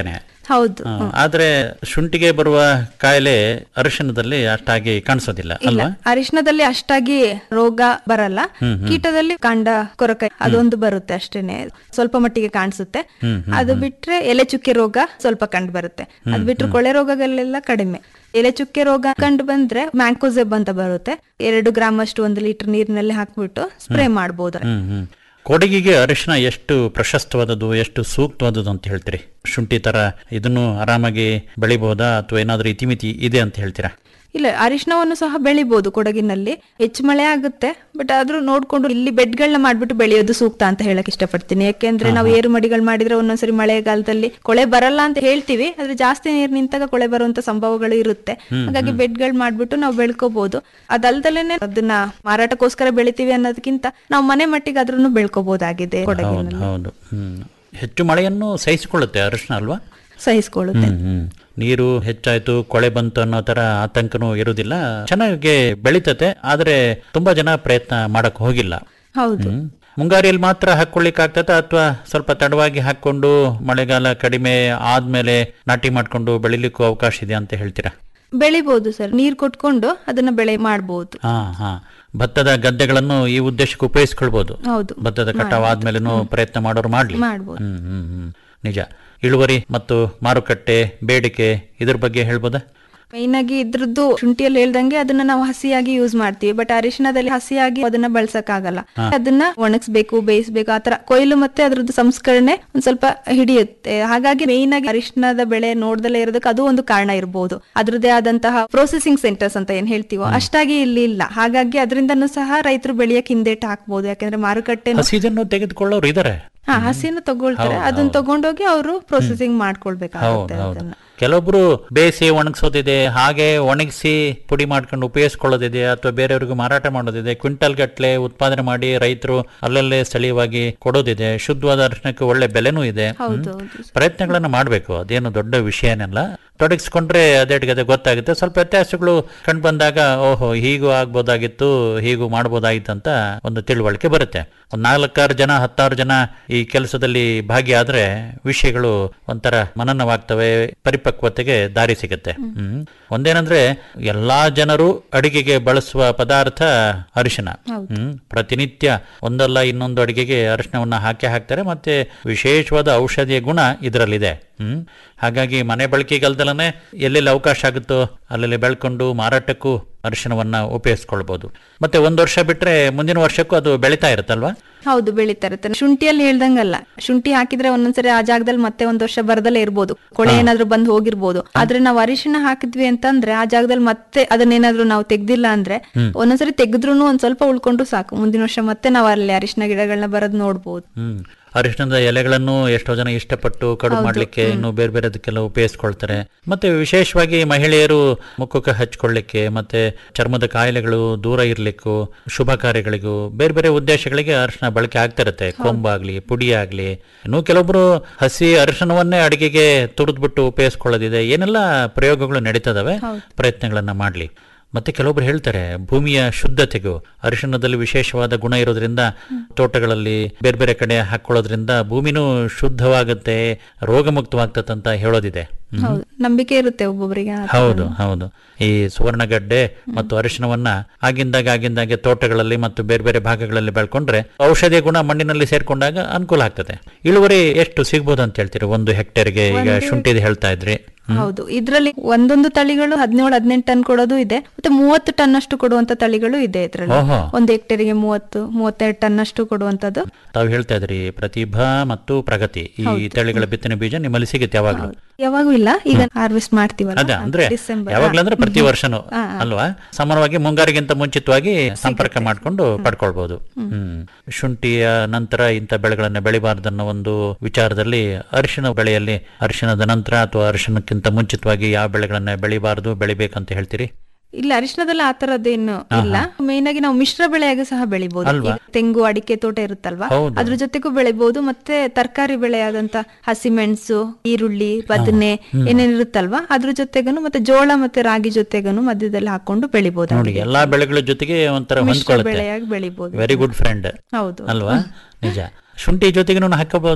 [SPEAKER 9] ಹೌದು
[SPEAKER 8] ಆ, ಆದ್ರೆ ಶುಂಠಿಗೆ ಬರುವ ಕಾಯಿಲೆ ಅರಿಶಿಣದಲ್ಲಿ ಅಷ್ಟಾಗಿ ಕಾಣಿಸೋದಿಲ್ಲ
[SPEAKER 9] ಇಲ್ಲ
[SPEAKER 8] ಅಲ್ವಾ
[SPEAKER 9] ಅರಿಶಿಣದಲ್ಲಿ ಅಷ್ಟಾಗಿ ರೋಗ ಬರಲ್ಲ ಕೀಟದಲ್ಲಿ ಕಾಂಡ ಕೊರಕ ಅದೊಂದು ಬರುತ್ತೆ ಅಷ್ಟೇನೆ ಸ್ವಲ್ಪ ಮಟ್ಟಿಗೆ ಕಾಣಿಸುತ್ತೆ ಅದು ಬಿಟ್ರೆ ಎಲೆ ಚುಕ್ಕೆ ರೋಗ ಸ್ವಲ್ಪ ಕಂಡು ಬರುತ್ತೆ ಅದು ಬಿಟ್ರೆ ಕೊಳೆ ರೋಗಗಳೆಲ್ಲ ಕಡಿಮೆ ಎಲೆ ಚುಕ್ಕೆ ರೋಗ ಕಂಡು ಬಂದ್ರೆ ಮ್ಯಾಂಕೋಸೆಬ್ ಅಂತ ಬರುತ್ತೆ ಎರಡು ಗ್ರಾಮ್ ಅಷ್ಟು ಒಂದು ಲೀಟರ್ ನೀರಿನಲ್ಲಿ ಹಾಕ್ಬಿಟ್ಟು ಸ್ಪ್ರೇ ಮಾಡಬಹುದು
[SPEAKER 8] ಹ್ಮ್ ಹ್ಮ್ ಕೊಡಗಿಗೆ ಅರಿಶಿಣ ಎಷ್ಟು ಪ್ರಶಸ್ತವಾದದ್ದು ಎಷ್ಟು ಸೂಕ್ತವಾದದ್ದು ಅಂತ ಹೇಳ್ತೀರಿ ಶುಂಠಿ ತರ ಇದನ್ನು ಆರಾಮಾಗಿ ಬೆಳಿಬಹುದಾ ಅಥವಾ ಏನಾದ್ರೂ ಇತಿಮಿತಿ ಇದೆ ಅಂತ ಹೇಳ್ತೀರಾ
[SPEAKER 9] ಇಲ್ಲ ಅರಿಶಿಣವನ್ನು ಸಹ ಬೆಳಿಬಹುದು ಕೊಡಗಿನಲ್ಲಿ ಹೆಚ್ಚು ಮಳೆ ಆಗುತ್ತೆ ಬಟ್ ಆದ್ರೂ ನೋಡ್ಕೊಂಡು ಇಲ್ಲಿ ಬೆಡ್ಗಳನ್ನ ಮಾಡ್ಬಿಟ್ಟು ಬೆಳೆಯೋದು ಸೂಕ್ತ ಅಂತ ಹೇಳಕ್ ಇಷ್ಟಪಡ್ತೀನಿ ಯಾಕೆಂದ್ರೆ ನಾವು ಏರು ಮಡಿಗಳು ಮಾಡಿದ್ರೆ ಒಂದೊಂದ್ಸರಿ ಮಳೆಗಾಲದಲ್ಲಿ ಕೊಳೆ ಬರಲ್ಲ ಅಂತ ಹೇಳ್ತೀವಿ ಆದ್ರೆ ಜಾಸ್ತಿ ನೀರು ನಿಂತಾಗ ಕೊಳೆ ಬರುವಂತ ಸಂಭವಗಳು ಇರುತ್ತೆ ಹಾಗಾಗಿ ಬೆಡ್ಗಳು ಮಾಡ್ಬಿಟ್ಟು ನಾವು ಬೆಳ್ಕೋಬಹುದು ಅದಲ್ದಲೇನೆ ಅದನ್ನ ಮಾರಾಟಕ್ಕೋಸ್ಕರ ಬೆಳಿತೀವಿ ಅನ್ನೋದಕ್ಕಿಂತ ನಾವು ಮನೆ ಮಟ್ಟಿಗೆ ಅದ್ರೂ ಬೆಳ್ಕೋಬಹುದಾಗಿದೆ
[SPEAKER 8] ಹೌದು
[SPEAKER 9] ಕೊಡಗಿನಲ್ಲಿ
[SPEAKER 8] ಹೌದು ಹ್ಮ್ ಹೆಚ್ಚು ಮಳೆಯನ್ನು ಸಹಿಸಿಕೊಳ್ಳುತ್ತೆ ಅರಿಶಿಣ ಅಲ್ವಾ
[SPEAKER 9] ಸಹಿಸ್ಕೊಳ್ಳುತ್ತೆ
[SPEAKER 8] ಹ್ಮ್ ಹ್ಮ್ ನೀರು ಹೆಚ್ಚಾಯ್ತು ಕೊಳೆ ಬಂತು ಅನ್ನೋ ತರ ಆತಂಕನೂ ಇರುವುದಿಲ್ಲ ಚೆನ್ನಾಗಿ ಬೆಳಿತತೆ ಆದ್ರೆ ತುಂಬಾ ಜನ ಪ್ರಯತ್ನ ಮಾಡಕ್ ಹೋಗಿಲ್ಲ
[SPEAKER 9] ಹೌದು
[SPEAKER 8] ಹ್ಮ್. ಮುಂಗಾರಿಯಲ್ಲಿ ಮಾತ್ರ ಹಾಕೊಳ್ಳಿಕ್ ಆಗ್ತದ ಅಥವಾ ಸ್ವಲ್ಪ ತಡವಾಗಿ ಹಾಕೊಂಡು ಮಳೆಗಾಲ ಕಡಿಮೆ ಆದ್ಮೇಲೆ ನಾಟಿ ಮಾಡ್ಕೊಂಡು ಬೆಳಿಲಿಕ್ಕೂ ಅವಕಾಶ ಇದೆ ಅಂತ ಹೇಳ್ತೀರಾ
[SPEAKER 9] ಬೆಳಿಬಹುದು ಸರ್ ನೀರ್ ಕೊಟ್ಕೊಂಡು ಅದನ್ನ ಬೆಳೆ ಮಾಡಬಹುದು
[SPEAKER 8] ಹಾ ಹಾ ಭತ್ತದ ಗದ್ದೆಗಳನ್ನು ಈ ಉದ್ದೇಶಕ್ಕೆ ಉಪಯೋಗಿಸ್ಕೊಳ್ಬಹುದು
[SPEAKER 9] ಹೌದು.
[SPEAKER 8] ಭತ್ತದ ಕಟಾವ್ ಆದ್ಮೇಲೆನೂ ಪ್ರಯತ್ನ ಮಾಡೋರು ಮಾಡ್ಲಿ
[SPEAKER 9] ಮಾಡ್ಬೋದು.
[SPEAKER 8] ಹ್ಮ್ ಹ್ಮ್ ಹ್ಮ್ ನಿಜ ಇಳುವರಿ ಮತ್ತು ಮಾರುಕಟ್ಟೆ ಬೇಡಿಕೆ ಇದ್ರ ಬಗ್ಗೆ ಹೇಳ್ಬೋದಾ
[SPEAKER 9] ಮೈನ್ ಆಗಿ ಇದ್ರದ್ದು ಶುಂಠಿಯಲ್ಲಿ ಹೇಳ್ದಂಗೆ ಅದನ್ನ ನಾವು ಹಸಿಯಾಗಿ ಯೂಸ್ ಮಾಡ್ತೀವಿ ಬಟ್ ಅರಿಶಿಣದಲ್ಲಿ ಹಸಿಯಾಗಿ ಅದನ್ನ ಬಳಸಕ್ ಆಗಲ್ಲ ಅದನ್ನ ಒಣಗಿಸ್ಬೇಕು ಬೇಯಿಸ್ಬೇಕು ಆತರ ಕೊಯ್ಲು ಮತ್ತೆ ಅದ್ರದ್ದು ಸಂಸ್ಕರಣೆ ಒಂದ್ ಸ್ವಲ್ಪ ಹಿಡಿಯುತ್ತೆ ಹಾಗಾಗಿ ಮೇಯ್ನ್ ಆಗಿ ಅರಿಶಿಣದ ಬೆಳೆ ನೋಡ್ದಲೇ ಇರೋದಕ್ಕೆ ಅದು ಒಂದು ಕಾರಣ ಇರಬಹುದು ಅದ್ರದ್ದೇ ಆದಂತಹ ಪ್ರೊಸೆಸಿಂಗ್ ಸೆಂಟರ್ಸ್ ಅಂತ ಏನ್ ಹೇಳ್ತೀವೋ ಅಷ್ಟಾಗಿ ಇಲ್ಲಿ ಇಲ್ಲ ಹಾಗಾಗಿ ಅದರಿಂದನೂ ಸಹ ರೈತರು ಬೆಳೆಯಕ್ ಹಿಂದೇಟ್ ಹಾಕ್ಬೋದು ಯಾಕಂದ್ರೆ ಮಾರುಕಟ್ಟೆ
[SPEAKER 8] ಹಸಿದನ್ನು ತೆಗೆದುಕೊಳ್ಳೋರು ಇದಾರೆ
[SPEAKER 9] ಹಾ ಹಸಿನ ತಗೊಳ್ತಾರೆ ಅದನ್ನ ತಗೊಂಡೋಗಿ ಅವರು ಪ್ರೊಸೆಸಿಂಗ್ ಮಾಡ್ಕೊಳ್ಬೇಕಾಗುತ್ತೆ
[SPEAKER 8] ಹೌದು ಹೌದು
[SPEAKER 9] ಅದನ್ನ
[SPEAKER 8] ಕೆಲವೊಬ್ರು ಬೇಯಿಸಿ ಒಣಗಿಸೋದಿದೆ ಹಾಗೆ ಒಣಗಿಸಿ ಪುಡಿ ಮಾಡ್ಕೊಂಡು ಉಪಯೋಗಿಸ್ಕೊಳ್ಳೋದಿದೆ ಅಥವಾ ಬೇರೆಯವ್ರಿಗೆ ಮಾರಾಟ ಮಾಡೋದಿದೆ ಕ್ವಿಂಟಲ್ ಗಟ್ಲೆ ಉತ್ಪಾದನೆ ಮಾಡಿ ರೈತರು ಅಲ್ಲಲ್ಲೇ ಸ್ಥಳೀಯವಾಗಿ ಕೊಡೋದಿದೆ ಶುದ್ಧವಾದ ಅರಿಶಿಣಕ್ಕೆ ಒಳ್ಳೆ ಬೆಲೆನೂ ಇದೆ
[SPEAKER 9] ಹೌದು
[SPEAKER 8] ಹ್ಮ್.
[SPEAKER 9] ಹೌದು
[SPEAKER 8] ಪ್ರಯತ್ನಗಳನ್ನ ಮಾಡಬೇಕು ಅದೇನು ದೊಡ್ಡ ವಿಷಯನಲ್ಲ ತೊಡಗಿಸ್ಕೊಂಡ್ರೆ ಅದೇಟಿಗೆ ಅದೇ ಗೊತ್ತಾಗುತ್ತೆ ಸ್ವಲ್ಪ ವ್ಯತ್ಯಾಸಗಳು ಕಂಡು ಬಂದಾಗ ಓಹೋ ಹೀಗೂ ಆಗ್ಬೋದಾಗಿತ್ತು ಹೀಗೂ ಮಾಡ್ಬೋದಾಗಿತ್ತು ಅಂತ ಒಂದು ತಿಳುವಳಿಕೆ ಬರುತ್ತೆ ಒಂದು ನಾಲ್ಕಾರು ಜನ ಹತ್ತಾರು ಜನ ಈ ಕೆಲಸದಲ್ಲಿ ಭಾಗಿಯಾದ್ರೆ ವಿಷಯಗಳು ಒಂಥರ ಮನನವಾಗ್ತವೆ ಪರಿಪಕ್ವತೆಗೆ ದಾರಿ ಸಿಗುತ್ತೆ ಹ್ಮ್ ಒಂದೇನಂದ್ರೆ ಎಲ್ಲಾ ಜನರು ಅಡಿಗೆಗೆ ಬಳಸುವ ಪದಾರ್ಥ ಅರಿಶಿನ ಹ್ಮ್ ಪ್ರತಿನಿತ್ಯ ಒಂದಲ್ಲ ಇನ್ನೊಂದು ಅಡಿಗೆಗೆ ಅರಿಶಿನವನ್ನ ಹಾಕಿ ಹಾಕ್ತಾರೆ ಮತ್ತೆ ವಿಶೇಷವಾದ ಔಷಧಿಯ ಗುಣ ಇದರಲ್ಲಿದೆ ಹ್ಮ್ ಹಾಗಾಗಿ ಮನೆ ಬಳಕೆಗಲ್ದಲನೆ ಎಲ್ಲೆಲ್ಲಿ ಅವಕಾಶ ಆಗುತ್ತೋ ಅಲ್ಲೆಲ್ಲಿ ಬೆಳ್ಕೊಂಡು ಮಾರಾಟಕ್ಕೂ ಅರಿಶಿನವನ್ನ ಉಪಯೋಗಿಸ್ಕೊಳ್ಬಹುದು ಮತ್ತೆ ಒಂದ್ ವರ್ಷ ಬಿಟ್ರೆ ಮುಂದಿನ ವರ್ಷಕ್ಕೂ ಅದು ಬೆಳೀತಾ ಇರುತ್ತಲ್ವಾ
[SPEAKER 9] ಹೌದು ಬೆಳೀತಾ ಇರುತ್ತೆ ಶುಂಠಿಯಲ್ಲಿ ಹೇಳ್ದಂಗಲ್ಲ ಶುಂಠಿ ಹಾಕಿದ್ರೆ ಒಂದೊಂದ್ಸರಿ ಆ ಜಾಗದಲ್ಲಿ ಮತ್ತೆ ಒಂದ್ ವರ್ಷ ಬರದಲ್ಲೇ ಇರ್ಬೋದು ಕೊಳೆ ಏನಾದ್ರೂ ಬಂದು ಹೋಗಿರ್ಬೋದು ಆದ್ರೆ ನಾವು ಅರಿಶಿನ ಹಾಕಿದ್ವಿ ಅಂತಂದ್ರೆ ಆ ಜಾಗದಲ್ಲಿ ಮತ್ತೆ ಅದನ್ನೇನಾದ್ರೂ ನಾವು ತೆಗ್ದಿಲ್ಲ ಅಂದ್ರೆ ಒಂದೊಂದ್ಸರಿ ತೆಗೆದ್ರೂ ಒಂದ್ ಸ್ವಲ್ಪ ಉಳ್ಕೊಂಡು ಸಾಕು ಮುಂದಿನ ವರ್ಷ ಮತ್ತೆ ನಾವು ಅಲ್ಲಿ ಅರಿಶಿನ ಗಿಡಗಳನ್ನ ಬರೋದ್ ನೋಡ್ಬೋದು
[SPEAKER 8] ಹ್ಮ್ ಅರಿಶಿಣದ ಎಲೆಗಳನ್ನು ಎಷ್ಟೋ ಜನ ಇಷ್ಟಪಟ್ಟು ಕಡುಬು ಮಾಡ್ಲಿಕ್ಕೆ ಇನ್ನು ಬೇರೆ ಬೇರೆದಕ್ಕೆಲ್ಲ ಉಪಯೋಗಿಸ್ಕೊಳ್ತಾರೆ ಮತ್ತೆ ವಿಶೇಷವಾಗಿ ಮಹಿಳೆಯರು ಮುಖಕ್ಕೆ ಹಚ್ಕೊಳ್ಳಿಕ್ಕೆ ಮತ್ತೆ ಚರ್ಮದ ಕಾಯಿಲೆಗಳು ದೂರ ಇರ್ಲಿಕ್ಕೂ ಶುಭ ಕಾರ್ಯಗಳಿಗೂ ಬೇರೆ ಬೇರೆ ಉದ್ದೇಶಗಳಿಗೆ ಅರಿಶಿಣ ಬಳಕೆ ಆಗ್ತಾ ಇರುತ್ತೆ ಕೊಂಬಾಗ್ಲಿ ಪುಡಿ ಆಗ್ಲಿ ಇನ್ನು ಕೆಲವೊಬ್ರು ಹಸಿ ಅರಿಶಿಣವನ್ನೇ ಅಡಿಗೆಗೆ ತುರಿದ್ಬಿಟ್ಟು ಉಪಯೋಗಿಸ್ಕೊಳ್ಳೋದಿದೆ ಏನೆಲ್ಲ ಪ್ರಯೋಗಗಳು ನಡೀತದವೆ ಪ್ರಯತ್ನಗಳನ್ನ ಮಾಡ್ಲಿ ಮತ್ತೆ ಕೆಲವೊಬ್ರು ಹೇಳ್ತಾರೆ ಭೂಮಿಯ ಶುದ್ಧತೆಗೂ ಅರಿಶಿಣದಲ್ಲಿ ವಿಶೇಷವಾದ ಗುಣ ಇರೋದ್ರಿಂದ ತೋಟಗಳಲ್ಲಿ ಬೇರೆ ಬೇರೆ ಕಡೆ ಹಾಕೊಳ್ಳೋದ್ರಿಂದ ಭೂಮಿನೂ ಶುದ್ಧವಾಗುತ್ತೆ ರೋಗಮುಕ್ತವಾಗ್ತದೆ ಅಂತ ಹೇಳೋದಿದೆ ಹ್ಮ್.
[SPEAKER 9] ಹೌದು ನಂಬಿಕೆ ಇರುತ್ತೆ ಒಬ್ಬೊಬ್ಬರಿಗೆ ಆ ಥರ.
[SPEAKER 8] ಹೌದು ಹೌದು ಈ ಸುವರ್ಣಗಡ್ಡೆ ಮತ್ತು ಅರಿಶಿಣವನ್ನ ಆಗಿಂದಾಗ ಆಗಿಂದಾಗೆ ತೋಟಗಳಲ್ಲಿ ಮತ್ತು ಬೇರೆ ಬೇರೆ ಭಾಗಗಳಲ್ಲಿ ಬೆಳ್ಕೊಂಡ್ರೆ ಔಷಧಿಯ ಗುಣ ಮಣ್ಣಿನಲ್ಲಿ ಸೇರ್ಕೊಂಡಾಗ ಅನುಕೂಲ ಆಗ್ತದೆ ಇಳುವರಿ ಎಷ್ಟು ಸಿಗ್ಬೋದು ಅಂತ ಹೇಳ್ತೀರಿ ಒಂದು ಹೆಕ್ಟೇರ್ಗೆ ಈಗ ಶುಂಠಿದು ಹೇಳ್ತಾ ಇದ್ರಿ
[SPEAKER 9] ಹೌದು ಇದ್ರಲ್ಲಿ ಒಂದೊಂದು ತಳಿಗಳು ಹದಿನೇಳು ಹದಿನೆಂಟು ಟನ್ ಕೊಡೋದು ಇದೆ ಮತ್ತೆ ಮೂವತ್ತು ಟನ್ ಅಷ್ಟು ಕೊಡುವಂತ ತಳಿಗಳು ಇದೆ ಇದ್ರಲ್ಲಿ
[SPEAKER 8] ಓಹೋ.
[SPEAKER 9] ಒಂದು ಹೆಕ್ಟೇರಿಗೆ ಮೂವತ್ತು ಮೂವತ್ತೆರಡು ಟನ್ ಅಷ್ಟು ಕೊಡುವಂತದ್ದು
[SPEAKER 8] ತಾವು ಹೇಳ್ತಾ ಇದ್ರಿ ಪ್ರತಿಭಾ ಮತ್ತು ಪ್ರಗತಿ ಈ ತಳಿಗಳ ಬಿತ್ತನೆ ಬೀಜ ನಿಮ್ಮಲ್ಲಿ ಸಿಗುತ್ತೆ ಯಾವಾಗ್ಲೂ
[SPEAKER 9] ಯಾವಾಗೂ ಇಲ್ಲ ಈಗ ಹಾರ್ವೆಸ್ಟ್ ಮಾಡ್ತೀವಲ್ಲ
[SPEAKER 8] ಅದ ಅಂದ್ರೆ
[SPEAKER 9] ಡಿಸೆಂಬರ್
[SPEAKER 8] ಯಾವಾಗ್ಲೂ ಅಂದ್ರೆ ಪ್ರತಿ ವರ್ಷನೂ ಅಲ್ವಾ ಸಾಮಾನ್ಯವಾಗಿ ಮುಂಗಾರಿಗಿಂತ ಮುಂಚಿತವಾಗಿ ಸಂಪರ್ಕ ಮಾಡ್ಕೊಂಡು ಪಡ್ಕೊಳ್ಬಹುದು ಹ್ಮ್ ಶುಂಠಿಯ ನಂತರ ಇಂಥ ಬೆಳೆಗಳನ್ನ ಬೆಳಿಬಾರ್ದನ್ನೋ ಒಂದು ವಿಚಾರದಲ್ಲಿ ಅರಿಶಿಣ ಬೆಳೆಯಲ್ಲಿ ಅರಿಶಿಣದ ನಂತರ ಅಥವಾ ಅರಿಶಿಣಕ್ಕಿಂತ ಮುಂಚಿತವಾಗಿ ಯಾವ ಬೆಳೆಗಳನ್ನ ಬೆಳಿಬಾರ್ದು ಬೆಳಿಬೇಕಂತ ಹೇಳ್ತೀರಿ
[SPEAKER 9] ಇಲ್ಲ ಅರಿಶಿಣದಲ್ಲಿ ಆ ತರದ್ದೇನು ಇಲ್ಲ ಮೇನ್ ಆಗಿ ನಾವು ಮಿಶ್ರ ಬೆಳೆಯಾಗಿ ಸಹ ಬೆಳಿಬಹುದು
[SPEAKER 8] ಅಲ್ವಾ?
[SPEAKER 9] ಈಗ ತೆಂಗು ಅಡಿಕೆ ತೋಟ ಇರುತ್ತಲ್ವಾ
[SPEAKER 8] ಹೌದು.
[SPEAKER 9] ಅದ್ರ ಜೊತೆಗೂ ಬೆಳಿಬಹುದು ಮತ್ತೆ ತರಕಾರಿ ಬೆಳೆಯಾದಂತ ಹಸಿಮೆಣಸು ಈರುಳ್ಳಿ ಬದನೆ ಏನೇನಿರುತ್ತಲ್ವಾ ಅದ್ರ ಜೊತೆಗನು ಮತ್ತೆ ಜೋಳ ಮತ್ತೆ ರಾಗಿ ಜೊತೆಗನು ಮಧ್ಯದಲ್ಲಿ ಹಾಕೊಂಡು ಬೆಳಿಬಹುದು
[SPEAKER 8] ನೋಡಿ ಎಲ್ಲಾ ಬೆಳೆಗಳ ಜೊತೆಗೆ ಒಂಥರ
[SPEAKER 9] ಮಿಶ್ರ
[SPEAKER 8] ಹೊಂದ್ಕೊಳ್ಳುತ್ತೆ
[SPEAKER 9] ಬೆಳೆಯಾಗಿ ಬೆಳಿಬಹುದು
[SPEAKER 8] ವೆರಿ ಗುಡ್ ಫ್ರೆಂಡ್
[SPEAKER 9] ಹೌದು
[SPEAKER 8] ಅಲ್ವಾ ನಿಜ ಶುಂಠಿ ಜೊತೆಗೆ ಹಾಕಬಹುದಾ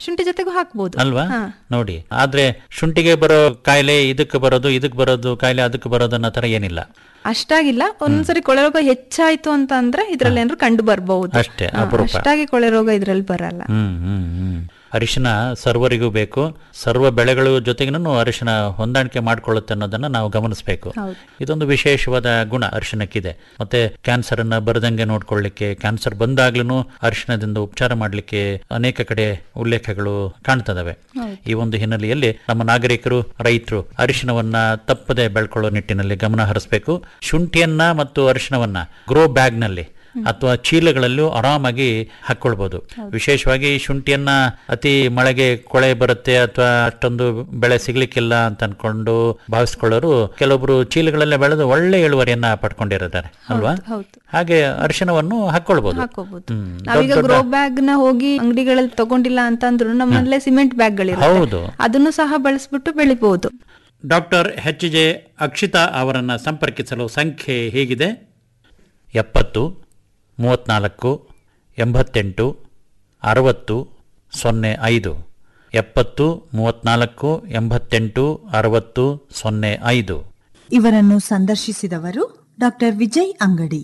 [SPEAKER 9] ಶುಂಠಿ ಜೊತೆಗೂ ಹಾಕ್ಬೋದು
[SPEAKER 8] ಅಲ್ವಾ
[SPEAKER 9] ಹಾ.
[SPEAKER 8] ನೋಡಿ ಆದ್ರೆ ಶುಂಠಿಗೆ ಬರೋ ಕಾಯಿಲೆ ಇದಕ್ಕೆ ಬರೋದು ಇದಕ್ಕೆ ಬರೋದು ಕಾಯಿಲೆ ಅದಕ್ಕೆ ಬರೋದು ಅನ್ನೋ ತರ ಏನಿಲ್ಲ
[SPEAKER 9] ಅಷ್ಟಾಗಿಲ್ಲ ಒಂದ್ಸರಿ ಕೊಳೆ ರೋಗ ಹೆಚ್ಚಾಯ್ತು ಅಂತ ಅಂದ್ರೆ ಇದ್ರಲ್ಲಿ ಏನಾದ್ರು ಕಂಡು ಬರ್ಬಹುದು
[SPEAKER 8] ಅಷ್ಟೇ,
[SPEAKER 9] ಹಾ,
[SPEAKER 8] ಅಪರೂಪ.
[SPEAKER 9] ಅಷ್ಟಾಗಿ ಕೊಳೆ ರೋಗ ಇದ್ರಲ್ಲಿ ಬರಲ್ಲ
[SPEAKER 8] ಹ್ಮ್ ಹ್ಮ್ ಹ್ಮ್ ಅರಿಶಿನ ಸರ್ವರಿಗೂ ಬೇಕು ಸರ್ವ ಬೆಳೆಗಳ ಜೊತೆಗೂ ಅರಿಶಿನ ಹೊಂದಾಣಿಕೆ ಮಾಡ್ಕೊಳ್ಳುತ್ತೆ ಅನ್ನೋದನ್ನ ನಾವು ಗಮನಿಸಬೇಕು
[SPEAKER 9] ಹೌದು.
[SPEAKER 8] ಇದೊಂದು ವಿಶೇಷವಾದ ಗುಣ ಅರಿಶಿನಕ್ಕಿದೆ ಮತ್ತೆ ಕ್ಯಾನ್ಸರ್ ಅನ್ನ ಬರದಂಗೆ ನೋಡ್ಕೊಳ್ಳಿಕ್ಕೆ ಕ್ಯಾನ್ಸರ್ ಬಂದಾಗ್ಲೂ ಅರಿಶಿನದಿಂದ ಉಪಚಾರ ಮಾಡ್ಲಿಕ್ಕೆ ಅನೇಕ ಕಡೆ ಉಲ್ಲೇಖಗಳು ಕಾಣ್ತದವೆ ಈ ಒಂದು ಹಿನ್ನೆಲೆಯಲ್ಲಿ ನಮ್ಮ ನಾಗರಿಕರು ರೈತರು ಅರಿಶಿನವನ್ನ ತಪ್ಪದೆ ಬೆಳ್ಕೊಳ್ಳೋ ನಿಟ್ಟಿನಲ್ಲಿ ಗಮನ ಹರಿಸಬೇಕು ಶುಂಠಿಯನ್ನ ಮತ್ತು ಅರಿಶಿನವನ್ನ ಗ್ರೋ ಬ್ಯಾಗ್ ನಲ್ಲಿ ಅಥವಾ ಚೀಲಗಳಲ್ಲೂ ಆರಾಮಾಗಿ ಹಾಕೊಳ್ಬಹುದು ವಿಶೇಷವಾಗಿ ಶುಂಠಿಯನ್ನ ಅತಿ ಮಳೆಗೆ ಕೊಳೆ ಬರುತ್ತೆ ಅಥವಾ ಅಷ್ಟೊಂದು ಬೆಳೆ ಸಿಗ್ಲಿಕ್ಕಿಲ್ಲ ಅಂತ ಅನ್ಕೊಂಡು ಭಾವಿಸ್ಕೊಳ್ಳೋರು ಕೆಲವೊಬ್ರು ಚೀಲಗಳಲ್ಲೇ ಬೆಳೆದು ಒಳ್ಳೆ ಇಳುವರಿಯನ್ನ ಪಡ್ಕೊಂಡಿರ್ತಾರೆ ಅಲ್ವಾ
[SPEAKER 9] ಹೌದು
[SPEAKER 8] ಹಾಗೆ ಅರಿಶಿನವನ್ನು ಹಾಕೊಳ್ಬಹುದು
[SPEAKER 9] ಹಾಕೋಬಹುದು
[SPEAKER 8] ಹ್ಮ್.
[SPEAKER 9] ನಾವೀಗ
[SPEAKER 8] ದೊಡ್ಡ
[SPEAKER 9] ಗ್ರೋ
[SPEAKER 8] ದೊಡ್ಡ-
[SPEAKER 9] ಬ್ಯಾಗ್ ನ ಹೋಗಿ ಅಂಗಡಿಗಳಲ್ಲಿ ತಗೊಂಡಿಲ್ಲ ಅಂತಂದ್ರು ನಮ್ಮಲ್ಲೇ ಸಿಮೆಂಟ್ ಬ್ಯಾಗ್ ಗಳಿರುತ್ತೆ
[SPEAKER 8] ಹೌದು
[SPEAKER 9] ಅದನ್ನು ಸಹ ಬಳಸ್ಬಿಟ್ಟು ಬೆಳಿಬಹುದು
[SPEAKER 8] ಡಾಕ್ಟರ್ ಎಚ್ ಜೆ ಅಕ್ಷಿತಾ ಅವರನ್ನು ಸಂಪರ್ಕಿಸಲು ಸಂಖ್ಯೆ ಹೀಗಿದೆ ಎಪ್ಪತ್ತು ಮೂವತ್ತ್ನಾಲ್ಕು ಎಂಬತ್ತೆಂಟು ಅರವತ್ತು ಸೊನ್ನೆ ಐದು ಎಪ್ಪತ್ತು ಮೂವತ್ತ್ನಾಲ್ಕು ಎಂಬತ್ತೆಂಟು ಅರವತ್ತು ಸೊನ್ನೆ ಐದು
[SPEAKER 10] ಇವರನ್ನು ಸಂದರ್ಶಿಸಿದವರು ಡಾಕ್ಟರ್ ವಿಜಯ್ ಅಂಗಡಿ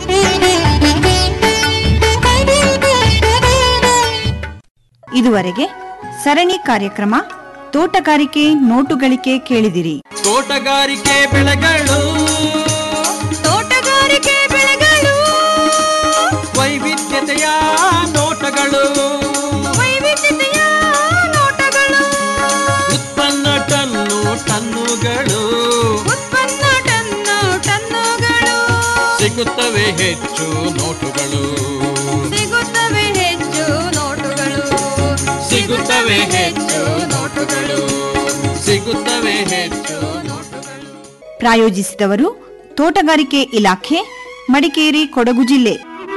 [SPEAKER 7] ಇದುವರೆಗೆ ಸರಣಿ ಕಾರ್ಯಕ್ರಮ ತೋಟಗಾರಿಕೆ ನೋಟುಗಳಿಕೆ ಕೇಳಿದಿರಿ
[SPEAKER 6] ತೋಟಗಾರಿಕೆ ಬೆಳೆಗಳು
[SPEAKER 7] ತೋಟಗಾರಿಕೆ ಬೆಳೆಗಳು
[SPEAKER 6] ವೈವಿಧ್ಯತೆಯ ನೋಟಗಳು
[SPEAKER 7] ವೈವಿಧ್ಯತೆಯ ನೋಟಗಳು
[SPEAKER 6] ಉತ್ಪನ್ನ ಟನ್ನು ಟನ್ನುಗಳು
[SPEAKER 7] ಉತ್ಪನ್ನ ಟನ್ನು ಟನ್ನುಗಳು
[SPEAKER 6] ಸಿಗುತ್ತವೆ ಹೆಚ್ಚು ನೋಟುಗಳು
[SPEAKER 7] ಸಿಗುತ್ತವೆ ಹೆಚ್ಚು ನೋಟುಗಳು
[SPEAKER 6] ಸಿಗುತ್ತವೆ ಹೆಚ್ಚು ನೋಟುಗಳು ಸಿಗುತ್ತವೆ ಹೆಚ್ಚು ನೋಟುಗಳು
[SPEAKER 7] ಪ್ರಾಯೋಜಿಸಿದವರು ತೋಟಗಾರಿಕೆ ಇಲಾಖೆ ಮಡಿಕೇರಿ ಕೊಡಗು ಜಿಲ್ಲೆ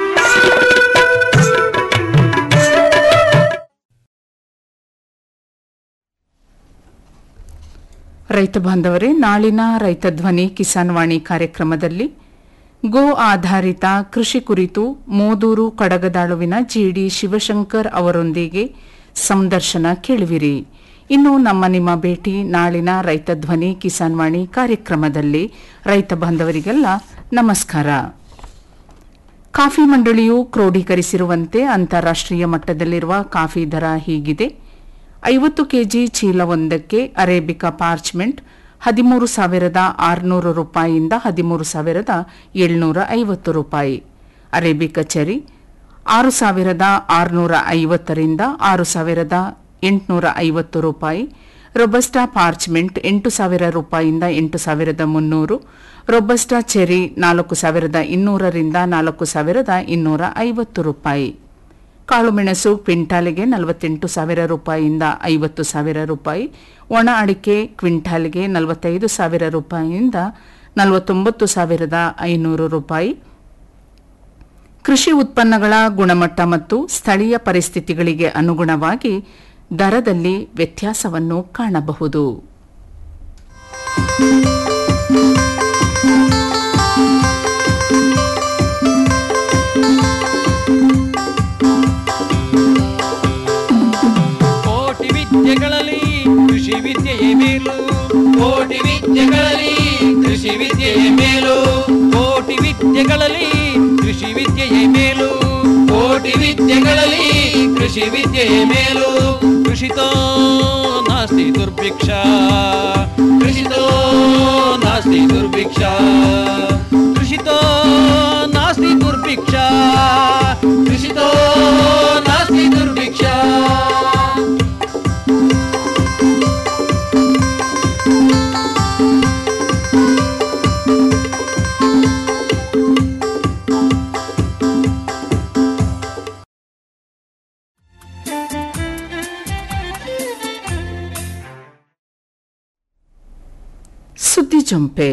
[SPEAKER 2] ರೈತ ಬಾಂಧವರೇ ನಾಳಿನ ರೈತ ಧ್ವನಿ ಕಿಸಾನ್ ವಾಣಿ ಕಾರ್ಯಕ್ರಮದಲ್ಲಿ ಗೋ ಆಧಾರಿತ ಕೃಷಿ ಕುರಿತು ಮೋದೂರು ಕಡಗದಾಳುವಿನ ಜಿಡಿ ಶಿವಶಂಕರ್ ಅವರೊಂದಿಗೆ ಸಂದರ್ಶನ ಕೇಳುವಿರಿ ಇನ್ನು ನಮ್ಮ ನಿಮ್ಮ ಭೇಟಿ ನಾಳಿನ ರೈತ ಧ್ವನಿ ಕಿಸಾನ್ ವಾಣಿ ಕಾರ್ಯಕ್ರಮದಲ್ಲಿ ರೈತ ಬಾಂಧವರಿಗೆಲ್ಲ ನಮಸ್ಕಾರ ಕಾಫಿ ಮಂಡಳಿಯು ಕ್ರೋಢೀಕರಿಸಿರುವಂತೆ ಅಂತಾರಾಷ್ಟ್ರೀಯ ಮಟ್ಟದಲ್ಲಿರುವ ಕಾಫಿ ದರ ಹೀಗಿದೆ ಐವತ್ತು ಕೆಜಿ ಚೀಲವೊಂದಕ್ಕೆ ಅರೇಬಿಕಾ ಪಾರ್ಚ್ಮೆಂಟ್ ಹದಿಮೂರು ಸಾವಿರದ ಆರುನೂರು ರೂಪಾಯಿಯಿಂದ ಹದಿಮೂರು ಸಾವಿರದ ಏಳ್ನೂರ ಐವತ್ತು ರೂಪಾಯಿ ಅರೇಬಿಕಾ ಚೆರಿ ಆರು ಸಾವಿರದ ಆರುನೂರ ಐವತ್ತರಿಂದ ಆರು ಸಾವಿರದ ಎಂಟುನೂರ ಐವತ್ತು ರೂಪಾಯಿ ರೊಬಸ್ಟಾ ಪಾರ್ಚ್ಮೆಂಟ್ ಎಂಟು ಸಾವಿರ ರೂಪಾಯಿಯಿಂದ ಎಂಟು ಸಾವಿರದ ಮುನ್ನೂರು ರೊಬಸ್ಟಾ ಚೆರಿ ನಾಲ್ಕು ಸಾವಿರದ ಇನ್ನೂರರಿಂದ ನಾಲ್ಕು ಸಾವಿರದ ಇನ್ನೂರ ಐವತ್ತು ರೂಪಾಯಿ ಕಾಳುಮೆಣಸು ಕ್ವಿಂಟಾಲಿಗೆ ನಲವತ್ತೆಂಟು ಸಾವಿರ ರೂಪಾಯಿಯಿಂದ ಐವತ್ತು ಸಾವಿರ ರೂಪಾಯಿ ಒಣ ಅಡಿಕೆ ಕ್ವಿಂಟಾಲಿಗೆ ನಲವತ್ತೈದು ಸಾವಿರ ರೂಪಾಯಿಯಿಂದ ನಲವತ್ತೊಂಬತ್ತು ಸಾವಿರದ ಐನೂರು ರೂಪಾಯಿ ಕೃಷಿ ಉತ್ಪನ್ನಗಳ ಗುಣಮಟ್ಟ ಮತ್ತು ಸ್ಥಳೀಯ ಪರಿಸ್ಥಿತಿಗಳಿಗೆ ಅನುಗುಣವಾಗಿ ದರದಲ್ಲಿ ವ್ಯತ್ಯಾಸವನ್ನು ಕಾಣಬಹುದು
[SPEAKER 6] ಕೋಟಿ ವಿದ್ಯೆಗಳಲ್ಲಿ ಕೃಷಿ ವಿದ್ಯೆಯೇ ಮೇಲು ಕೋಟಿ ವಿದ್ಯೆಗಳಲ್ಲಿ ಕೃಷಿ ವಿದ್ಯೆಯೇ ಮೇಲು ಕೋಟಿ ವಿದ್ಯೆಗಳಲ್ಲಿ ಕೃಷಿ ವಿದ್ಯೆಯೇ ಮೇಲು ಕೋಟಿ ವಿದ್ಯೆಗಳಲ್ಲಿ ಕೃಷಿ ವಿದ್ಯೆಯೇ ಮೇಲು ಕೃಷಿತೋ ನಾಸ್ತಿ ದುರ್ಭಿಕ್ಷ ಕೃಷಿತೋ ನಾಸ್ತಿ ದುರ್ಭಿಕ್ಷ ಕೃಷಿತೋ ನಾಸ್ತಿ ದುರ್ಭಿಕ್ಷ ಕೃಷಿತೋ ನಾಸ್ತಿ ದುರ್ಭಿಕ್ಷ
[SPEAKER 2] ಸುದ್ದಿ ಜಂಪೆ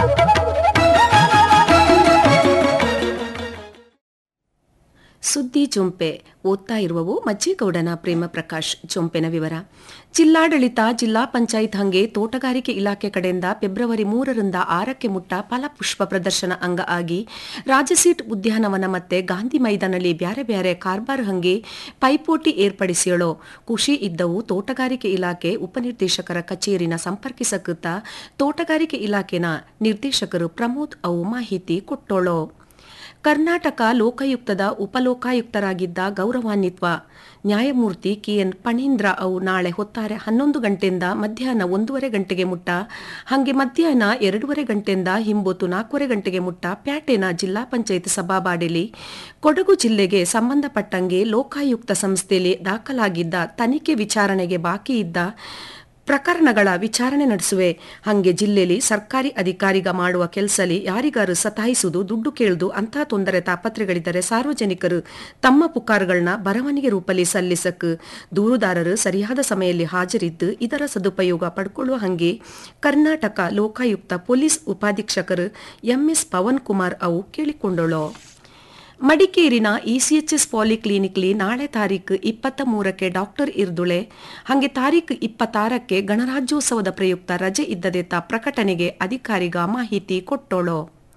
[SPEAKER 11] ಸುದ್ದಿ ಜೊಂಪೆ ಓದ್ತಾ ಇರುವವು ಮಜ್ಜಿಗೌಡನ ಪ್ರೇಮ ಪ್ರಕಾಶ್ ಜೊಂಪೆನ ವಿವರ ಜಿಲ್ಲಾಡಳಿತ ಜಿಲ್ಲಾ ಪಂಚಾಯತ್ ಹಂಗೆ ತೋಟಗಾರಿಕೆ ಇಲಾಖೆ ಕಡೆಯಿಂದ ಫೆಬ್ರವರಿ ಮೂರರಿಂದ ಆರಕ್ಕೆ ಮುಟ್ಟ ಫಲಪುಷ್ಪ ಪ್ರದರ್ಶನ ಅಂಗ ಆಗಿ ರಾಜಸೀಟ್ ಉದ್ಯಾನವನ ಮತ್ತೆ ಗಾಂಧಿ ಮೈದಾನಲ್ಲಿ ಬ್ಯಾರೆ ಬ್ಯಾರೆ ಕಾರ್ಬಾರ್ ಹಂಗೆ ಪೈಪೋಟಿ ಏರ್ಪಡಿಸಿಯಳೋ ಖುಷಿ ಇದ್ದವು ತೋಟಗಾರಿಕೆ ಇಲಾಖೆ ಉಪನಿರ್ದೇಶಕರ ಕಚೇರಿನ ಸಂಪರ್ಕಿಸಕುತ್ತ ತೋಟಗಾರಿಕೆ ಇಲಾಖೆನ ನಿರ್ದೇಶಕರು ಪ್ರಮೋದ್ ಅವು ಮಾಹಿತಿ ಕೊಟ್ಟೋಳೋ ಕರ್ನಾಟಕ ಲೋಕಾಯುಕ್ತದ ಉಪಲೋಕಾಯುಕ್ತರಾಗಿದ್ದ ಗೌರವಾನ್ವಿತ್ವ ನ್ಯಾಯಮೂರ್ತಿ ಕೆಎನ್ ಪಣೀಂದ್ರ ಅವು ನಾಳೆ ಹೊತ್ತಾರೆ ಹನ್ನೊಂದು ಗಂಟೆಯಿಂದ ಮಧ್ಯಾಹ್ನ ಒಂದೂವರೆ ಗಂಟೆಗೆ ಮುಟ್ಟ ಹಾಗೆ ಮಧ್ಯಾಹ್ನ ಎರಡೂವರೆ ಗಂಟೆಯಿಂದ ಹಿಂಬೊತ್ತು ನಾಲ್ಕೂವರೆ ಗಂಟೆಗೆ ಮುಟ್ಟ ಪ್ಯಾಟೆನ ಜಿಲ್ಲಾ ಪಂಚಾಯತ್ ಸಭಾಬಾಡಿಲಿ ಕೊಡಗು ಜಿಲ್ಲೆಗೆ ಸಂಬಂಧಪಟ್ಟಂಗೆ ಲೋಕಾಯುಕ್ತ ಸಂಸ್ಥೆಯಲ್ಲಿ ದಾಖಲಾಗಿದ್ದ ತನಿಖೆ ವಿಚಾರಣೆಗೆ ಬಾಕಿ ಇದ್ದ ಪ್ರಕರಣಗಳ ವಿಚಾರಣೆ ನಡೆಸುವೆ ಹಂಗೆ ಜಿಲ್ಲೆಯಲ್ಲಿ ಸರ್ಕಾರಿ ಅಧಿಕಾರಿಗ ಮಾಡುವ ಕೆಲಸಲಿ ಯಾರಿಗಾರು ಸತಾಯಿಸುವುದು ದುಡ್ಡು ಕೇಳುದು ಅಂಥ ತೊಂದರೆ ತಾಪತ್ರೆಗಳಿದ್ದರೆ ಸಾರ್ವಜನಿಕರು ತಮ್ಮ ಪುಕಾರುಗಳನ್ನ ಬರವಣಿಗೆ ರೂಪಲ್ಲಿ ಸಲ್ಲಿಸಕ್ ದೂರುದಾರರು ಸರಿಯಾದ ಸಮಯದಲ್ಲಿ ಹಾಜರಿದ್ದು ಇದರ ಸದುಪಯೋಗ ಪಡ್ಕೊಳ್ಳುವ ಹಂಗೆ ಕರ್ನಾಟಕ ಲೋಕಾಯುಕ್ತ ಪೊಲೀಸ್ ಉಪಾಧೀಕ್ಷಕರು ಎಂಎಸ್ ಪವನ್ ಕುಮಾರ್ ಅವು ಕೇಳಿಕೊಂಡಳು ಮಡಿಕೇರಿನ ಇಸಿಎಚ್ಎಸ್ ಪಾಲಿಕ್ಲಿನಿಕ್ಲಿ ನಾಳೆ ತಾರೀಕು ಇಪ್ಪತ್ತ ಮೂರಕ್ಕೆ ಡಾಕ್ಟರ್ ಇರ್ದುಳೆ ಹಾಗೆ ತಾರೀಕು ಇಪ್ಪತ್ತಾರಕ್ಕೆ ಗಣರಾಜ್ಯೋತ್ಸವದ ಪ್ರಯುಕ್ತ ರಜೆ ಇದ್ದದೆತ್ತ ಪ್ರಕಟಣೆಗೆ ಅಧಿಕಾರಿಗ ಮಾಹಿತಿ ಕೊಟ್ಟೋಳು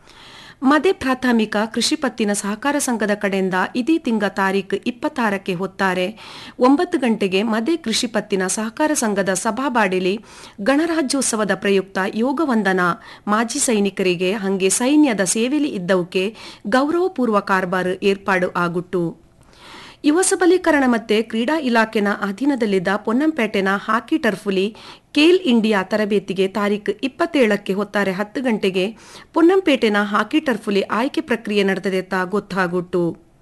[SPEAKER 11] ಮದೆ ಪ್ರಾಥಮಿಕ ಕೃಷಿ ಪತ್ತಿನ ಸಹಕಾರ ಸಂಘದ ಕಡೆಯಿಂದ ಇದೇ ತಿಂಗ ತಾರೀಕು ಇಪ್ಪತ್ತಾರಕ್ಕೆ ಹೊತ್ತಾರೆ ಒಂಬತ್ತು ಗಂಟೆಗೆ ಮದೆ ಕೃಷಿ ಪತ್ತಿನ ಸಹಕಾರ ಸಂಘದ ಸಭಾಬಾಡಿಲಿ ಗಣರಾಜ್ಯೋತ್ಸವದ ಪ್ರಯುಕ್ತ ಯೋಗ ವಂದನಾ ಮಾಜಿ ಸೈನಿಕರಿಗೆ ಹಂಗೆ ಸೈನ್ಯದ ಸೇವೆಲಿ ಇದ್ದವಕ್ಕೆ ಗೌರವಪೂರ್ವ ಕಾರ್ಬಾರ್ ಏರ್ಪಾಡು ಆಗುಟ್ಟು ಯುವ ಸಬಲೀಕರಣ ಮತ್ತೆ ಕ್ರೀಡಾ ಇಲಾಖೆನ ಅಧೀನದಲ್ಲಿದ್ದ ಪೊನ್ನಂಪೇಟೆನ ಹಾಕಿ ಟರ್ಫುಲಿ ಕೇಲ್ ಇಂಡಿಯಾ ತರಬೇತಿಗೆ ತಾರೀಕು ಇಪ್ಪತ್ತೇಳಕ್ಕೆ ಹೊತ್ತಾರೆ ಹತ್ತು ಗಂಟೆಗೆ ಪೊನ್ನಂಪೇಟೆನ ಹಾಕಿ ಟರ್ಫುಲಿ ಆಯ್ಕೆ ಪ್ರಕ್ರಿಯೆ ನಡೆದದೆತ್ತ ಗೊತ್ತಾಗುಟ್ಟು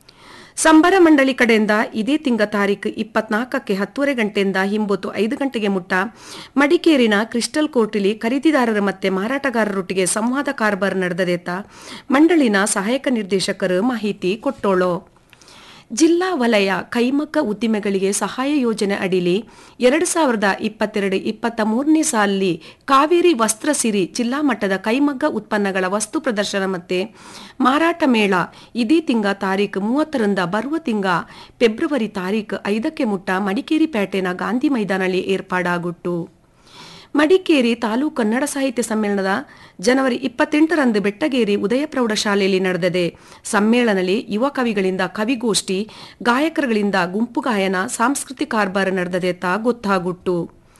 [SPEAKER 11] ಸಂಬರ ಮಂಡಳಿ ಕಡೆಯಿಂದ ಇದೇ ತಿಂಗ ತಾರೀಕು ಇಪ್ಪತ್ನಾಲ್ಕಕ್ಕೆ ಹತ್ತೂವರೆ ಗಂಟೆಯಿಂದ ಹಿಂಬೊತ್ತು ಐದು ಗಂಟೆಗೆ ಮುಟ್ಟ ಮಡಿಕೇರಿನ ಕ್ರಿಸ್ಟಲ್ ಕೋರ್ಟಿಲಿ ಖರೀದಿದಾರರು ಮತ್ತೆ ಮಾರಾಟಗಾರರೊಟ್ಟಿಗೆ ಸಂವಾದ ಕಾರ್ಬಾರ್ ನಡೆದದೆತ್ತ ಮಂಡಳಿನ ಸಹಾಯಕ ನಿರ್ದೇಶಕರು ಮಾಹಿತಿ ಕೊಟ್ಟೋಳು ಜಿಲ್ಲಾ ವಲಯ ಕೈಮಗ್ಗ ಉದ್ದಿಮೆಗಳಿಗೆ ಸಹಾಯ ಯೋಜನೆ ಅಡಿಲಿ ಎರಡು ಸಾವಿರದ ಇಪ್ಪತ್ತೆರಡು ಇಪ್ಪತ್ತ ಮೂರನೇ ಸಾಲಿನಲ್ಲಿ ಕಾವೇರಿ ವಸ್ತ್ರ ಸಿರಿ ಜಿಲ್ಲಾ ಮಟ್ಟದ ಕೈಮಗ್ಗ ಉತ್ಪನ್ನಗಳ ವಸ್ತು ಪ್ರದರ್ಶನ ಮತ್ತೆ ಮಾರಾಟ ಮೇಳ ಇದೇ ತಿಂಗ ತಾರೀಕು ಮೂವತ್ತರಿಂದ ಬರುವ ತಿಂಗ ಫೆಬ್ರವರಿ ತಾರೀಕು ಐದಕ್ಕೆ ಮುಟ್ಟ ಮಡಿಕೇರಿ ಪೇಟೆನ ಗಾಂಧಿ ಮೈದಾನಲ್ಲಿ ಏರ್ಪಾಡಾಗುಟ್ಟು ಮಡಿಕೇರಿ ತಾಲೂಕು ಕನ್ನಡ ಸಾಹಿತ್ಯ ಸಮ್ಮೇಳನದ ಜನವರಿ ಇಪ್ಪತ್ತೆಂಟರಂದು ಬೆಟ್ಟಗೇರಿ ಉದಯ ಪ್ರೌಢಶಾಲೆಯಲ್ಲಿ ನಡೆದಿದೆ ಸಮ್ಮೇಳನದಲ್ಲಿ ಯುವ ಕವಿಗಳಿಂದ ಕವಿಗೋಷ್ಠಿ ಗಾಯಕರುಗಳಿಂದ ಗುಂಪು ಗಾಯನ ಸಾಂಸ್ಕೃತಿಕ ಕಾರ್ಬಾರ್ ನಡೆದದೆತ್ತ ಗೊತ್ತಾಗುಟ್ಟು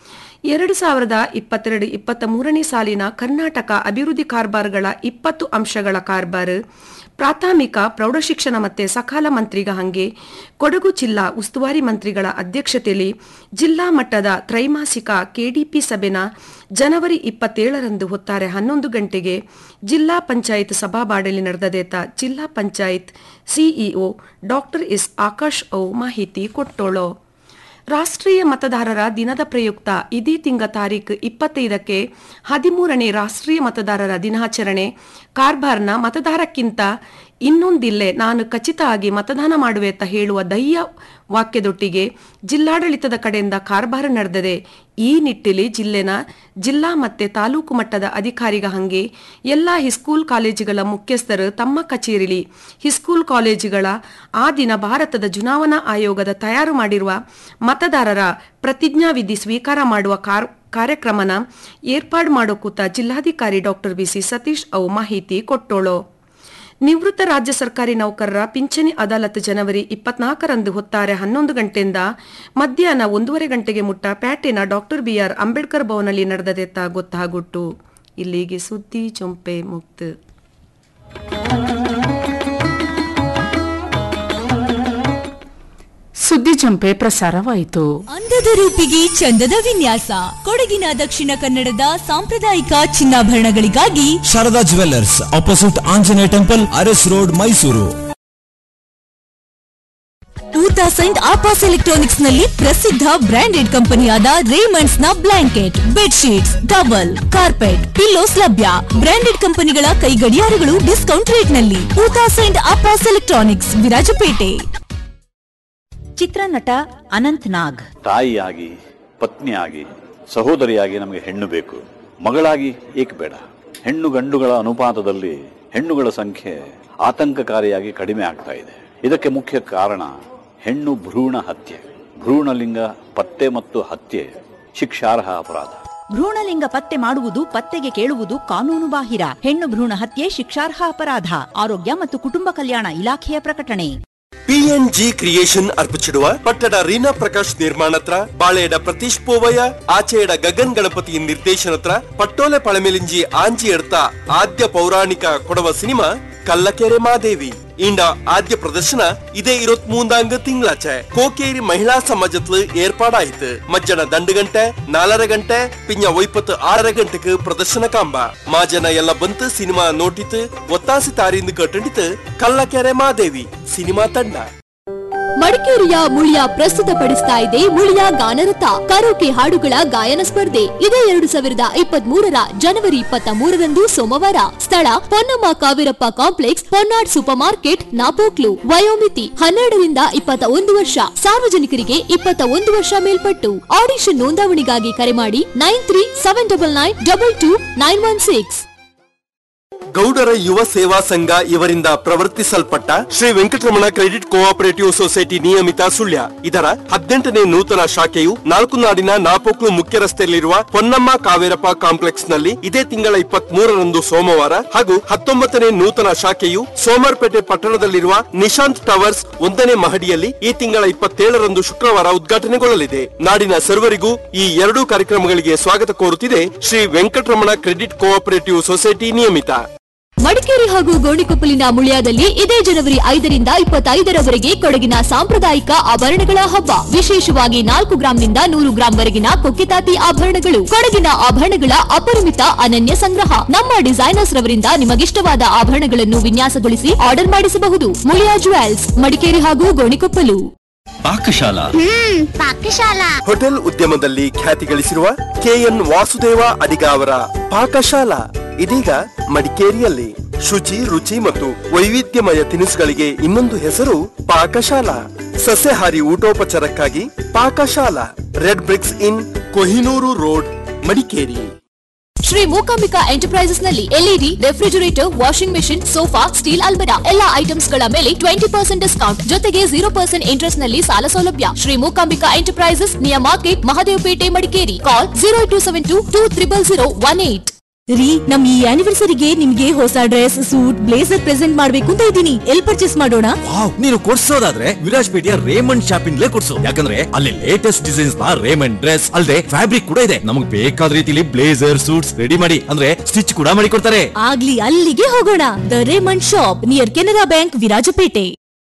[SPEAKER 11] ಎರಡು ಸಾವಿರದ ಇಪ್ಪತ್ತೆರಡು ಇಪ್ಪತ್ತ ಮೂರನೇ ಸಾಲಿನ ಕರ್ನಾಟಕ ಅಭಿವೃದ್ಧಿ ಕಾರ್ಬಾರ್ಗಳ ಇಪ್ಪತ್ತು ಅಂಶಗಳ ಕಾರ್ಬಾರ್ ಪ್ರಾಥಮಿಕ ಪ್ರೌಢಶಿಕ್ಷಣ ಮತ್ತೆ ಸಕಾಲ ಮಂತ್ರಿಗ ಹಂಗೆ ಕೊಡಗು ಜಿಲ್ಲಾ ಉಸ್ತುವಾರಿ ಮಂತ್ರಿಗಳ ಅಧ್ಯಕ್ಷತೆಯಲ್ಲಿ ಜಿಲ್ಲಾ ಮಟ್ಟದ ತ್ರೈಮಾಸಿಕ ಕೆಡಿಪಿ ಸಭೆನ ಜನವರಿ ಇಪ್ಪತ್ತೇಳರಂದು ಹೊತ್ತಾರೆ ಹನ್ನೊಂದು ಗಂಟೆಗೆ ಜಿಲ್ಲಾ ಪಂಚಾಯತ್ ಸಭಾಬಾಡಲಿ ನಡೆದದೇತ ಜಿಲ್ಲಾ panchayat CEO doctor S Akash ಔ ಮಾಹಿತಿ ಕೊಟ್ಟೋಳು ರಾಷ್ಟ್ರೀಯ ಮತದಾರರ ದಿನದ ಪ್ರಯುಕ್ತ ಇದೇ ತಿಂಗ ತಾರೀಕು ಇಪ್ಪತ್ತೈದಕ್ಕೆ ಹದಿಮೂರನೇ ರಾಷ್ಟ್ರೀಯ ಮತದಾರರ ದಿನಾಚರಣೆ ಕಾರ್ಬಾರ್ನ ಮತದಾರಕ್ಕಿಂತ ಇನ್ನೊಂದಿಲ್ಲೆ ನಾನು ಖಚಿತ ಆಗಿ ಮತದಾನ ಮಾಡುವೆ ಅಂತ ಹೇಳುವ ದಯ್ಯ ವಾಕ್ಯದೊಟ್ಟಿಗೆ ಜಿಲ್ಲಾಡಳಿತದ ಕಡೆಯಿಂದ ಕಾರ್ಬಾರ ನಡೆದಿದೆ ಈ ನಿಟ್ಟಿನಲ್ಲಿ ಜಿಲ್ಲೆನ ಜಿಲ್ಲಾ ಮತ್ತೆ ತಾಲೂಕು ಮಟ್ಟದ ಅಧಿಕಾರಿಗ ಹಂಗೆ ಎಲ್ಲಾ ಹಿಸ್ಕೂಲ್ ಕಾಲೇಜುಗಳ ಮುಖ್ಯಸ್ಥರು ತಮ್ಮ ಕಚೇರಿಲಿ ಹಿಸ್ಕೂಲ್ ಕಾಲೇಜುಗಳ ಆ ದಿನ ಭಾರತದ ಚುನಾವಣಾ ಆಯೋಗದ ತಯಾರು ಮಾಡಿರುವ ಮತದಾರರ ಪ್ರತಿಜ್ಞಾವಿಧಿ ಸ್ವೀಕಾರ ಮಾಡುವ ಕಾರ್ ಕಾರ್ಯಕ್ರಮನ ಏರ್ಪಾಡು ಮಾಡೋ ಕೂತ ಜಿಲ್ಲಾಧಿಕಾರಿ ಡಾಕ್ಟರ್ ಬಿಸಿ ಸತೀಶ್ ಅವು ಮಾಹಿತಿ ಕೊಟ್ಟೋಳು ನಿವೃತ್ತ ರಾಜ್ಯ ಸರ್ಕಾರಿ ನೌಕರರ ಪಿಂಚಣಿ ಅದಾಲತ್ ಜನವರಿ ಇಪ್ಪತ್ನಾಲ್ಕರಂದು ಹೊತ್ತಾರೆ ಹನ್ನೊಂದು ಗಂಟೆಯಿಂದ ಮಧ್ಯಾಹ್ನ ಒಂದೂವರೆ ಗಂಟೆಗೆ ಮುಟ್ಟ ಪ್ಯಾಟೆನ ಡಾಕ್ಟರ್ ಬಿಆರ್ ಅಂಬೇಡ್ಕರ್ ಭವನಲ್ಲಿ ನಡೆದದೆತ್ತ ಗೊತ್ತಾಗುಟ್ಟು ಇಲ್ಲಿಗೆ ಸುದ್ದಿ ಚೊಂಪೆ ಮುಕ್ತ
[SPEAKER 2] ಸುದ್ದಿ ಚಂಪೆ ಪ್ರಸಾರವಾಯಿತು
[SPEAKER 12] ಅಂದದ ರೂಪಿಗೆ ಚಂದದ ವಿನ್ಯಾಸ ಕೊಡಗಿನ ದಕ್ಷಿಣ ಕನ್ನಡದ ಸಾಂಪ್ರದಾಯಿಕ ಚಿನ್ನಾಭರಣಗಳಿಗಾಗಿ
[SPEAKER 13] Sharada jewellers opposite Anjaneya temple Aras road Mysuru
[SPEAKER 12] two thousand ಆಪಾಸ್ ಎಲೆಕ್ಟ್ರಾನಿಕ್ಸ್ ನಲ್ಲಿ ಪ್ರಸಿದ್ಧ ಬ್ರಾಂಡೆಡ್ ಕಂಪನಿಯಾದ ರೇಮಂಡ್ಸ್ ನ blanket bedsheets towel carpet pillows ಲಭ್ಯ ಬ್ರಾಂಡೆಡ್ ಕಂಪನಿಗಳ ಕೈ ಗಡಿಯಾರಗಳು ಡಿಸ್ಕೌಂಟ್ ರೇಟ್ ನಲ್ಲಿ ಟೂ ತೌಸಂಡ್ ಆಪಾಸ್ ಎಲೆಕ್ಟ್ರಾನಿಕ್ಸ್ ವಿರಾಜಪೇಟೆ
[SPEAKER 5] ಚಿತ್ರನಟ ಅನಂತ್ ನಾಗ್
[SPEAKER 14] ತಾಯಿಯಾಗಿ ಪತ್ನಿಯಾಗಿ ಸಹೋದರಿಯಾಗಿ ನಮಗೆ ಹೆಣ್ಣು ಬೇಕು ಮಗಳಾಗಿ ಏಕೆ ಬೇಡ ಹೆಣ್ಣು ಗಂಡುಗಳ ಅನುಪಾತದಲ್ಲಿ ಹೆಣ್ಣುಗಳ ಸಂಖ್ಯೆ ಆತಂಕಕಾರಿಯಾಗಿ ಕಡಿಮೆ ಆಗ್ತಾ ಇದೆ ಇದಕ್ಕೆ ಮುಖ್ಯ ಕಾರಣ ಹೆಣ್ಣು ಭ್ರೂಣ ಹತ್ಯೆ ಭ್ರೂಣಲಿಂಗ ಪತ್ತೆ ಮತ್ತು ಹತ್ಯೆ ಶಿಕ್ಷಾರ್ಹ ಅಪರಾಧ
[SPEAKER 5] ಭ್ರೂಣಲಿಂಗ ಪತ್ತೆ ಮಾಡುವುದು ಪತ್ತೆಗೆ ಕೇಳುವುದು ಕಾನೂನು ಬಾಹಿರ ಹೆಣ್ಣು ಭ್ರೂಣ ಹತ್ಯೆ ಶಿಕ್ಷಾರ್ಹ ಅಪರಾಧ ಆರೋಗ್ಯ ಮತ್ತು ಕುಟುಂಬ ಕಲ್ಯಾಣ ಇಲಾಖೆಯ ಪ್ರಕಟಣೆ
[SPEAKER 15] ಪಿಎನ್ಜಿ ಕ್ರಿಯೇಷನ್ ಅರ್ಪಿಸಿಡುವ ಪಟ್ಟಣ ರೀನಾ ಪ್ರಕಾಶ್ ನಿರ್ಮಾಣತ್ರ ಬಾಳೆಯಡ ಪ್ರತೀಶ್ ಪೋವಯ್ಯ ಆಚೆಯಡ ಗಗನ್ ಗಣಪತಿ ನಿರ್ದೇಶನತ್ರ ಪಟ್ಟೋಲೆ ಪಳಮೆಲಿಂಜಿ ಆಂಜಿ ಎಡ್ತ ಆದ್ಯ ಪೌರಾಣಿಕ ಕೊಡವ ಸಿನಿಮಾ ಕಲ್ಲಕೆರೆ ಮಾದೇವಿ ಇಂಡ ಆദ്യ പ്രദർശന ഇതേ ഇരുപത്തിമൂന്നാം തിങ്കളാഴ്ച കോക്കേരി മഹിളാ സമാജത്തില് ഏർപ്പാടായിട്ട് മജ്ജന രണ്ട് ಗಂಟೆ ನಾಲರ ಗಂಟೆ ಪಿಂಜ ಒಯ್ಪತ್ತು ಆರರ ಗಂಟೆಗೆ ಪ್ರದರ್ಶನ ಕಾಂಬ ಮಾಜನ ಎಲ್ಲ ಬಂತು ಸಿನಿಮಾ ನೋಟಿತು ಒತ್ತಾಸಿ ತಾರಿಂದ ಕಟ್ಟಂಡಿತು ಕಲ್ಲಕೆರೆ ಮಾದೇವಿ ಸಿನಿಮಾ ತಂಡ
[SPEAKER 16] ಮಡಿಕೇರಿಯ ಮುಳಿಯ ಪ್ರಸ್ತುತಪಡಿಸ್ತಾ ಇದೆ ಮುಳಿಯ ಗಾನರಥ ಕರೋಕೆ ಹಾಡುಗಳ ಗಾಯನ ಸ್ಪರ್ಧೆ ಇದೇ ಎರಡು ಸಾವಿರದ ಇಪ್ಪತ್ತ್ ಮೂರರ ಜನವರಿ ಇಪ್ಪತ್ತ ಮೂರರಂದು ಸೋಮವಾರ ಸ್ಥಳ Ponnamma Kaverappa complex Ponnad super market Napoklu ವಯೋಮಿತಿ ಹನ್ನೆರಡರಿಂದ ಇಪ್ಪತ್ತ ಒಂದು ವರ್ಷ ಸಾರ್ವಜನಿಕರಿಗೆ ಇಪ್ಪತ್ತ ಒಂದು ವರ್ಷ ಮೇಲ್ಪಟ್ಟು ಆಡಿಷನ್ ನೋಂದಾವಣಿಗಾಗಿ ಕರೆ ಮಾಡಿ nine three seven double nine double two nine one six
[SPEAKER 15] ಗೌಡರ ಯುವ ಸೇವಾ ಸಂಘ ಇವರಿಂದ ಪ್ರವರ್ತಿಸಲ್ಪಟ್ಟ Shri Venkataramana credit cooperative society ನಿಯಮಿತ ಸುಳ್ಯ ಇದರ ಹದಿನೆಂಟನೇ ನೂತನ ಶಾಖೆಯು ನಾಲ್ಕು ನಾಡಿನ ನಾಪೋಕ್ಲು ಮುಖ್ಯ ರಸ್ತೆಯಲ್ಲಿರುವ ಪೊನ್ನಮ್ಮ ಕಾವೇರಪ್ಪ ಕಾಂಪ್ಲೆಕ್ಸ್ ನಲ್ಲಿ ಇದೇ ತಿಂಗಳ ಇಪ್ಪತ್ತ್ ಮೂರರಂದು ಸೋಮವಾರ ಹಾಗೂ ಹತ್ತೊಂಬತ್ತನೇ ನೂತನ ಶಾಖೆಯು ಸೋಮವಾರಪೇಟೆ ಪಟ್ಟಣದಲ್ಲಿರುವ ನಿಶಾಂತ್ ಟವರ್ಸ್ ಒಂದನೇ ಮಹಡಿಯಲ್ಲಿ ಈ ತಿಂಗಳ ಇಪ್ಪತ್ತೇಳರಂದು ಶುಕ್ರವಾರ ಉದ್ಘಾಟನೆಗೊಳ್ಳಲಿದೆ ನಾಡಿನ ಸರ್ವರಿಗೂ ಈ ಎರಡೂ ಕಾರ್ಯಕ್ರಮಗಳಿಗೆ ಸ್ವಾಗತ ಕೋರುತ್ತಿದೆ Shri Venkataramana credit cooperative society ನಿಯಮಿತ
[SPEAKER 16] ಮಡಿಕೇರಿ ಹಾಗೂ ಗೋಣಿಕೊಪ್ಪಲಿನ ಮುಳಿಯಾದಲ್ಲಿ ಇದೇ ಜನವರಿ ಐದರಿಂದ ಇಪ್ಪತ್ತೈದರವರೆಗೆ ಕೊಡಗಿನ ಸಾಂಪ್ರದಾಯಿಕ ಆಭರಣಗಳ ಹಬ್ಬ ವಿಶೇಷವಾಗಿ ನಾಲ್ಕು ಗ್ರಾಂನಿಂದ ನೂರು ಗ್ರಾಂ ವರೆಗಿನ ಕೊಕ್ಕಿತಾತಿ ಆಭರಣಗಳು ಕೊಡಗಿನ ಆಭರಣಗಳ ಅಪರಿಮಿತ ಅನನ್ಯ ಸಂಗ್ರಹ ನಮ್ಮ ಡಿಸೈನರ್ಸ್ ರವರಿಂದ ನಿಮಗಿಷ್ಟವಾದ ಆಭರಣಗಳನ್ನು ವಿನ್ಯಾಸಗೊಳಿಸಿ ಆರ್ಡರ್ ಮಾಡಿಸಬಹುದು ಮುಳಿಯಾ ಜುವೆಲ್ಸ್ ಮಡಿಕೇರಿ ಹಾಗೂ ಗೋಣಿಕೊಪ್ಪಲು
[SPEAKER 13] ಪಾಕಶಾಲಾ
[SPEAKER 7] ಪಾಕಶಾಲಾ
[SPEAKER 15] ಹೋಟೆಲ್ ಉದ್ಯಮದಲ್ಲಿ ಖ್ಯಾತಿ ಗಳಿಸಿರುವ ಕೆಎನ್ ವಾಸುದೇವ ಅಡಿಗ ಅವರ ಪಾಕಶಾಲಾ ಇದೀಗ ಮಡಿಕೇರಿಯಲ್ಲಿ ಶುಚಿ ರುಚಿ ಮತ್ತು ವೈವಿಧ್ಯಮಯ ತಿನಿಸುಗಳಿಗೆ ಇನ್ನೊಂದು ಹೆಸರು ಪಾಕಶಾಲಾ ಸಸ್ಯಾಹಾರಿ ಊಟೋಪಚಾರಕ್ಕಾಗಿ Pakashala red bricks inn Kohinoor road Madikeri
[SPEAKER 16] Shri Mookambika enterprises ನಲ್ಲಿ LED refrigerator washing machine sofa steel ಅಲ್ಬರಾ ಎಲ್ಲಾ ಐಟಮ್ಸ್ ಗಳ ಮೇಲೆ ಟ್ವೆಂಟಿ ಪರ್ಸೆಂಟ್ ಡಿಸ್ಕೌಂಟ್ ಜೊತೆಗೆ ಜೀರೋ ಪರ್ಸೆಂಟ್ ಇಂಟ್ರೆಸ್ಟ್ ನಲ್ಲಿ ಸಾಲ ಸೌಲಭ್ಯ Shri Mookambika enterprises near market Mahadevapet Madikeri call zero two seven two two triple zero one eight
[SPEAKER 12] ರೀ ನಮ್ ಈ ಆನಿವರ್ಸರಿಗೆ ನಿಮ್ಗೆ ಹೊಸ ಡ್ರೆಸ್ ಸೂಟ್ ಬ್ಲೇಸರ್ ಪ್ರೆಸೆಂಟ್ ಮಾಡ್ಬೇಕು ಅಂತ ಇದ್ದೀನಿ ಎಲ್ ಪರ್ಚೇಸ್ ಮಾಡೋಣ
[SPEAKER 13] ವಾವ್ ನೀನು ಕೊಡ್ಸೋದಾದ್ರೆ ವಿರಾಜ್ಪೇಟೆಯ ರೇಮಂಡ್ ಶಾಪಿಂಗ್ಲೇ ಕೊಡ್ಸು ಯಾಕಂದ್ರೆ ಅಲ್ಲಿ ಲೇಟೆಸ್ಟ್ ಡಿಸೈನ್ಸ್ ನ ರೇಮಂಡ್ ಡ್ರೆಸ್ ಅಲ್ಲದೆ ಫ್ಯಾಬ್ರಿಕ್ ಕೂಡ ಇದೆ ನಮಗೆ ಬೇಕಾದ ರೀತಿಲಿ ಬ್ಲೇಸರ್ ಸೂಟ್ಸ್ ರೆಡಿ ಮಾಡಿ ಅಂದ್ರೆ ಸ್ಟಿಚ್ ಕೂಡ ಮಾಡಿ ಕೊಡ್ತಾರೆ
[SPEAKER 12] ಆಗ್ಲಿ ಅಲ್ಲಿಗೆ ಹೋಗೋಣ the Raymond shop near Canara bank Virajpet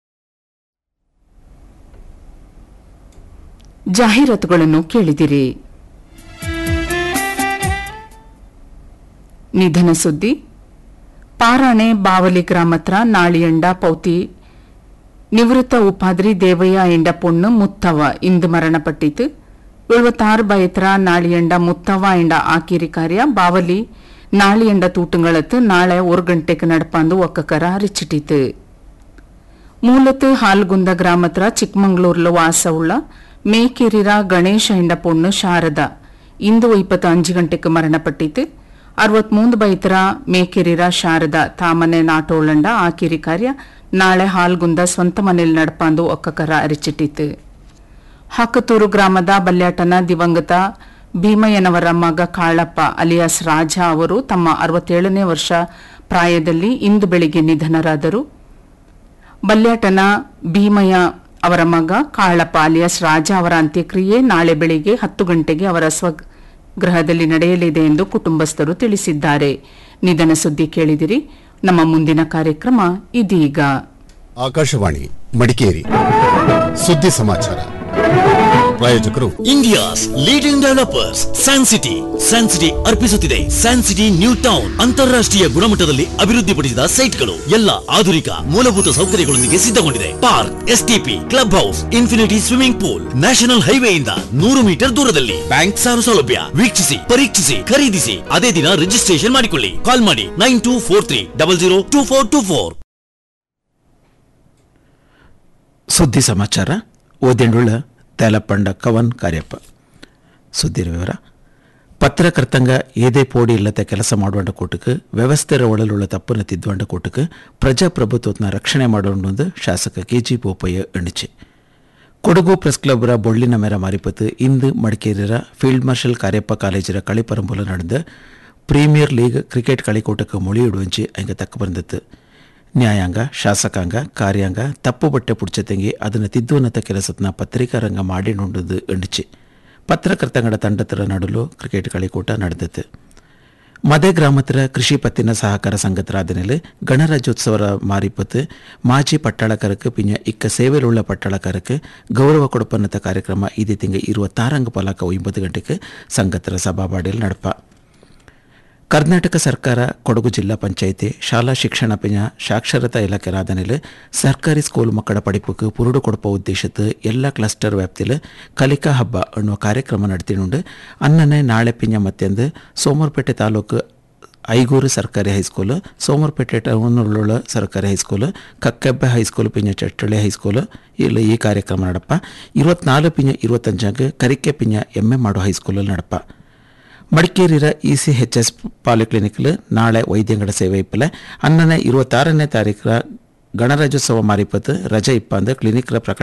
[SPEAKER 2] ಜಾಹೀರಾತುಗಳನ್ನು ಕೇಳಿದಿರಿ ನಿಧನ ಸುದ್ದಿ ಪಾರಾಣೆ ಬಾವಲಿ ಗ್ರಾಮತ್ರ ನಾಳಿಯಂಡ ಪೌತಿ ನಿವೃತ್ತ ಉಪಾದ್ರಿ ದೇವಯ್ಯ ಎಂಡ ಪೊಣ್ಣು ಮುತ್ತವ ಇಂದು ಮರಣಪಟ್ಟಿತು ಎಳುವತ್ತಾರು ಬಯತ್ರ ನಾಳಿಯಂಡ ಮುತ್ತವ ಎಂಡ ಆಕಿರಿ ಕಾರ್ಯ ಬಾವಲಿ ನಾಳಿಯಂಡ ತೂಟುಗಳತ್ತು ನಾಳೆ ஒரு ಗಂಟೆಗೆ ನಡಪಂದು ಒಕ್ಕಕರ ಅರಿಚಿಟ್ಟಿತು ಮೂಲತು ಹಾಲ್ಗುಂದ ಗ್ರಾಮತ್ರ ಚಿಕ್ಕಮಂಗ್ಳೂರ್ಲು ವಾಸವುಳ್ಳ ಮೇಕೆರಿರ ಗಣೇಶ ಎಂಡ ಪೊಣ್ಣು ಶಾರದ ಇಂದು ಇಪ್ಪತ್ತು ಅಂಜು ಗಂಟೆಗೆ ಮರಣಪಟ್ಟಿತು ಅರವತ್ಮೂಂದು ಬೈತರ ಮೇಕೆರಿರ ಶಾರದ ತಾಮನೆ ನಾಟೋಳಂಡ ಆಕಿರಿ ಕಾರ್ಯ ನಾಳೆ ಹಾಲ್ಗುಂದ ಸ್ವಂತ ಮನೆಯಲ್ಲಿ ನಡಪಂದು ಒಕ್ಕಕರ ಅರಿಚಿಟ್ಟಿತು ಹಕ್ಕತೂರು ಗ್ರಾಮದ ಬಲ್ಯಾಟನ ದಿವಂಗತ ಭೀಮಯ್ಯನವರ ಮಗ ಕಾಳಪ್ಪ ಅಲಿಯಾಸ್ ರಾಜ ಅವರು ತಮ್ಮ ಅರವತ್ತೇಳನೇ ವರ್ಷ ಪ್ರಾಯದಲ್ಲಿ ಇಂದು ಬೆಳಿಗ್ಗೆ ನಿಧನರಾದರು ಬಲ್ಯಾಟನ ಭೀಮಯ್ಯ ಅವರ ಮಗ ಕಾಳಪ್ಪ ಅಲಿಯಾಸ್ ರಾಜ ಅವರ ಅಂತ್ಯಕ್ರಿಯೆ ನಾಳೆ ಬೆಳಿಗ್ಗೆ ಹತ್ತು ಗಂಟೆಗೆ ಅವರ ಸ್ವಗೃಹದಲ್ಲಿ ನಡೆಯಲಿದೆ ಎಂದು ಕುಟುಂಬಸ್ಥರು ತಿಳಿಸಿದ್ದಾರೆ ನಿಧನ ಸುದ್ದಿ ಕೇಳಿದಿರಿ ನಮ್ಮ ಮುಂದಿನ ಕಾರ್ಯಕ್ರಮ ಇದೀಗ
[SPEAKER 17] ಆಕಾಶವಾಣಿ ಮಡಿಕೇರಿ ಸುದ್ದಿ ಸಮಾಚಾರ ಪ್ರಾಯೋಜಕರು
[SPEAKER 13] India's leading developers San City San City ಅರ್ಪಿಸುತ್ತಿದೆ ಸ್ಯಾನ್ ಸಿಟಿ ನ್ಯೂ ಟೌನ್ ಅಂತಾರಾಷ್ಟ್ರೀಯ ಗುಣಮಟ್ಟದಲ್ಲಿ ಅಭಿವೃದ್ಧಿಪಡಿಸಿದ ಸೈಟ್ಗಳು ಎಲ್ಲ ಆಧುನಿಕ ಮೂಲಭೂತ ಸೌಕರ್ಯಗಳೊಂದಿಗೆ ಸಿದ್ಧಗೊಂಡಿದೆ park STP club house infinity swimming pool national ಹೈವೇಯಿಂದ ನೂರು ಮೀಟರ್ ದೂರದಲ್ಲಿ ಬ್ಯಾಂಕ್ ಸಾಲ ಸೌಲಭ್ಯ ವೀಕ್ಷಿಸಿ ಪರೀಕ್ಷಿಸಿ ಖರೀದಿಸಿ ಅದೇ ದಿನ ರಿಜಿಸ್ಟ್ರೇಷನ್ ಮಾಡಿಕೊಳ್ಳಿ ಕಾಲ್ ಮಾಡಿ nine two four three double zero two four two four
[SPEAKER 18] ಸುದ್ದಿ ಸಮಾಚಾರ ಓದೆಂಡುಳ್ಳ ತೇಲಪಂಡ ಕವನ್ ಕಾರ್ಯಪ್ಪ ಸುದ್ದಿ ವಿವರ ಪತ್ರಕರ್ತಂಗ ಏದೇ ಪೋಡಿ ಇಲ್ಲದೆ ಕೆಲಸ ಮಾಡುವಂಡ ಕೂಟಕ್ಕೆ ವ್ಯವಸ್ಥೆರ ಒಳലുള്ള ತಪ್ಪನ್ನು ತಿದ್ದುವಂಡ ಕೂಟಕ್ಕೆ ಪ್ರಜಾಪ್ರಭುತ್ವನ ರಕ್ಷಣೆ ಮಾಡೋಣ ಶಾಸಕ ಕೆಜಿ ಬೋಪಯ್ಯ ಎಣಿಚೆ ಕೊಡಗು ಪ್ರೆಸ್ ಕ್ಲಬ್ರ ಬೊಳ್ಳಿನ ಮೇರ ಮಾರಿಪತ್ತು ಇಂದು ಮಡಿಕೇರಿರ ಫೀಲ್ಡ್ ಮಾರ್ಷಲ್ ಕಾರ್ಯಪ್ಪ ಕಾಲೇಜರ കളിപ്പറമ്പുல ನಡೆದ ಪ್ರೀಮಿಯರ್ ಲೀಗ್ ಕ್ರಿಕೆಟ್ കളിക്കൂട്ടಕ್ಕೆ ಮೊಳಿಯಿಡುವಂಚಿ ಅಂಗ ತಕ್ಕ ಬಂದತ್ತು ನ್ಯಾಯಾಂಗ ಶಾಸಕಾಂಗ ಕಾರ್ಯಾಂಗ ತಪ್ಪು ಬಟ್ಟೆ ಪುಡ್ಚತೆಂಗಿ ಅದನ್ನು ತಿದ್ದುವನತ ಕೆಲಸತ್ನ ಪತ್ರಿಕಾ ರಂಗ ಮಾಡಿ ನೋಡುದು ಎಣಿಚಿ ಪತ್ರಕರ್ತಂಗಡ ತಂಡತರ ನಡುಲು ಕ್ರಿಕೆಟ್ കളിക്കൂಟ ನಡೆದತ್ತು ಮದೆ ಗ್ರಾಮತ್ರ ಕೃಷಿ ಪತ್ತಿನ ಸಹಕಾರ ಸಂಘತರಾದನೆಲೆ ಗಣರಾಜ್ಯೋತ್ಸವರ ಮಾರಿಪತ್ತು ಮಾಜಿ ಪಟ್ಟಾಳಕರಕ್ಕೆ ಪಿಂಜ ಇಕ್ಕ ಸೇವೆಲುಳ್ಳ ಪಟ್ಟಾಳಕರಕ್ಕೆ ಗೌರವ ಕೊಡಪನ್ನತ ಕಾರ್ಯಕ್ರಮ ಇದೇ ತಿಂಗ ഇരുപത്താറംഗ ಪಲಕ ಒಂಬತ್ತು ಗಂಟೆಗೆ ಸಂಘತರ ಸಭಾಬಾಡಿಯಲ್ಲಿ ನಡಪ ಕರ್ನಾಟಕ ಸರ್ಕಾರ ಕೊಡಗು ಜಿಲ್ಲಾ ಪಂಚಾಯಿತಿ ಶಾಲಾ ಶಿಕ್ಷಣ ಪಿಂಜ ಸಾಕ್ಷರತಾ ಇಲಾಖೆ ರಾಧನೆಲೆ ಸರ್ಕಾರಿ ಸ್ಕೂಲ್ ಮಕ್ಕಳ ಪಡಿಪುக்கு ಪುರುಡು ಕೊಡಪ ಉದ್ದೇಶத்து ಎಲ್ಲ ಕ್ಲಸ್ಟರ್ ವ್ಯಾಪ್ತಿಲು ಕಲಿಕಾ ಹಬ್ಬ ಅನ್ನುವ ಕಾರ್ಯಕ್ರಮ ನಡೆತಿನುಂಡು ಅನ್ನನೆ ನಾಳೆ ಪಿಂಜ ಮತ್ತೆಂದು ಸೋಮರ್ಪೇಟೆ ತಾಲೂಕು ಐಗೂರು ಸರ್ಕಾರಿ ಹೈಸ್ಕೂಲು ಸೋಮರ್ಪೇಟೆ ಟೌನ್ನುಳ್ಳ ಸರ್ಕಾರಿ ಹೈಸ್ಕೂಲು ಕಕ್ಕೆಬ್ಬೆ ಹೈಸ್ಕೂಲ್ ಪಿಂಜ ಚಟ್ಟಳ್ಳಿ ಹೈಸ್ಕೂಲು ಇಲ್ಲಿ ಈ ಕಾರ್ಯಕ್ರಮ ನಡಪ ഇരുപത്തിനാല് ಪಿಂಜ ഇരുപത്തഞ്ചാങ്ക് ಕರಿಕೆ ಪಿಂಜ ಎಮ್ ಎ ಮಾಡೋ ಹೈಸ್ಕೂಲಲ್ಲಿ ನಡಪ ಮಡಿಕೇರಿರ ಇ ಸಿ ಎಚ್ ಎಸ್ ಪಾಲಿಕ್ಲಿನಿಕ್ಲು ನಾಳೆ ವೈದ್ಯಂಗಡ ಸೇವೆ ಇಪ್ಪಲೆ ಅನ್ನನೆ ഇരുപത്താറನೇ ತಾರೀಖರ ಗಣರಾಜ್ಯೋತ್ಸವ ಮಾರಿಪತ್ತು ರಜೆ ಇಪ್ಪಂದು ಕ್ಲಿನಿಕ್ರ ಪ್ರಕಟ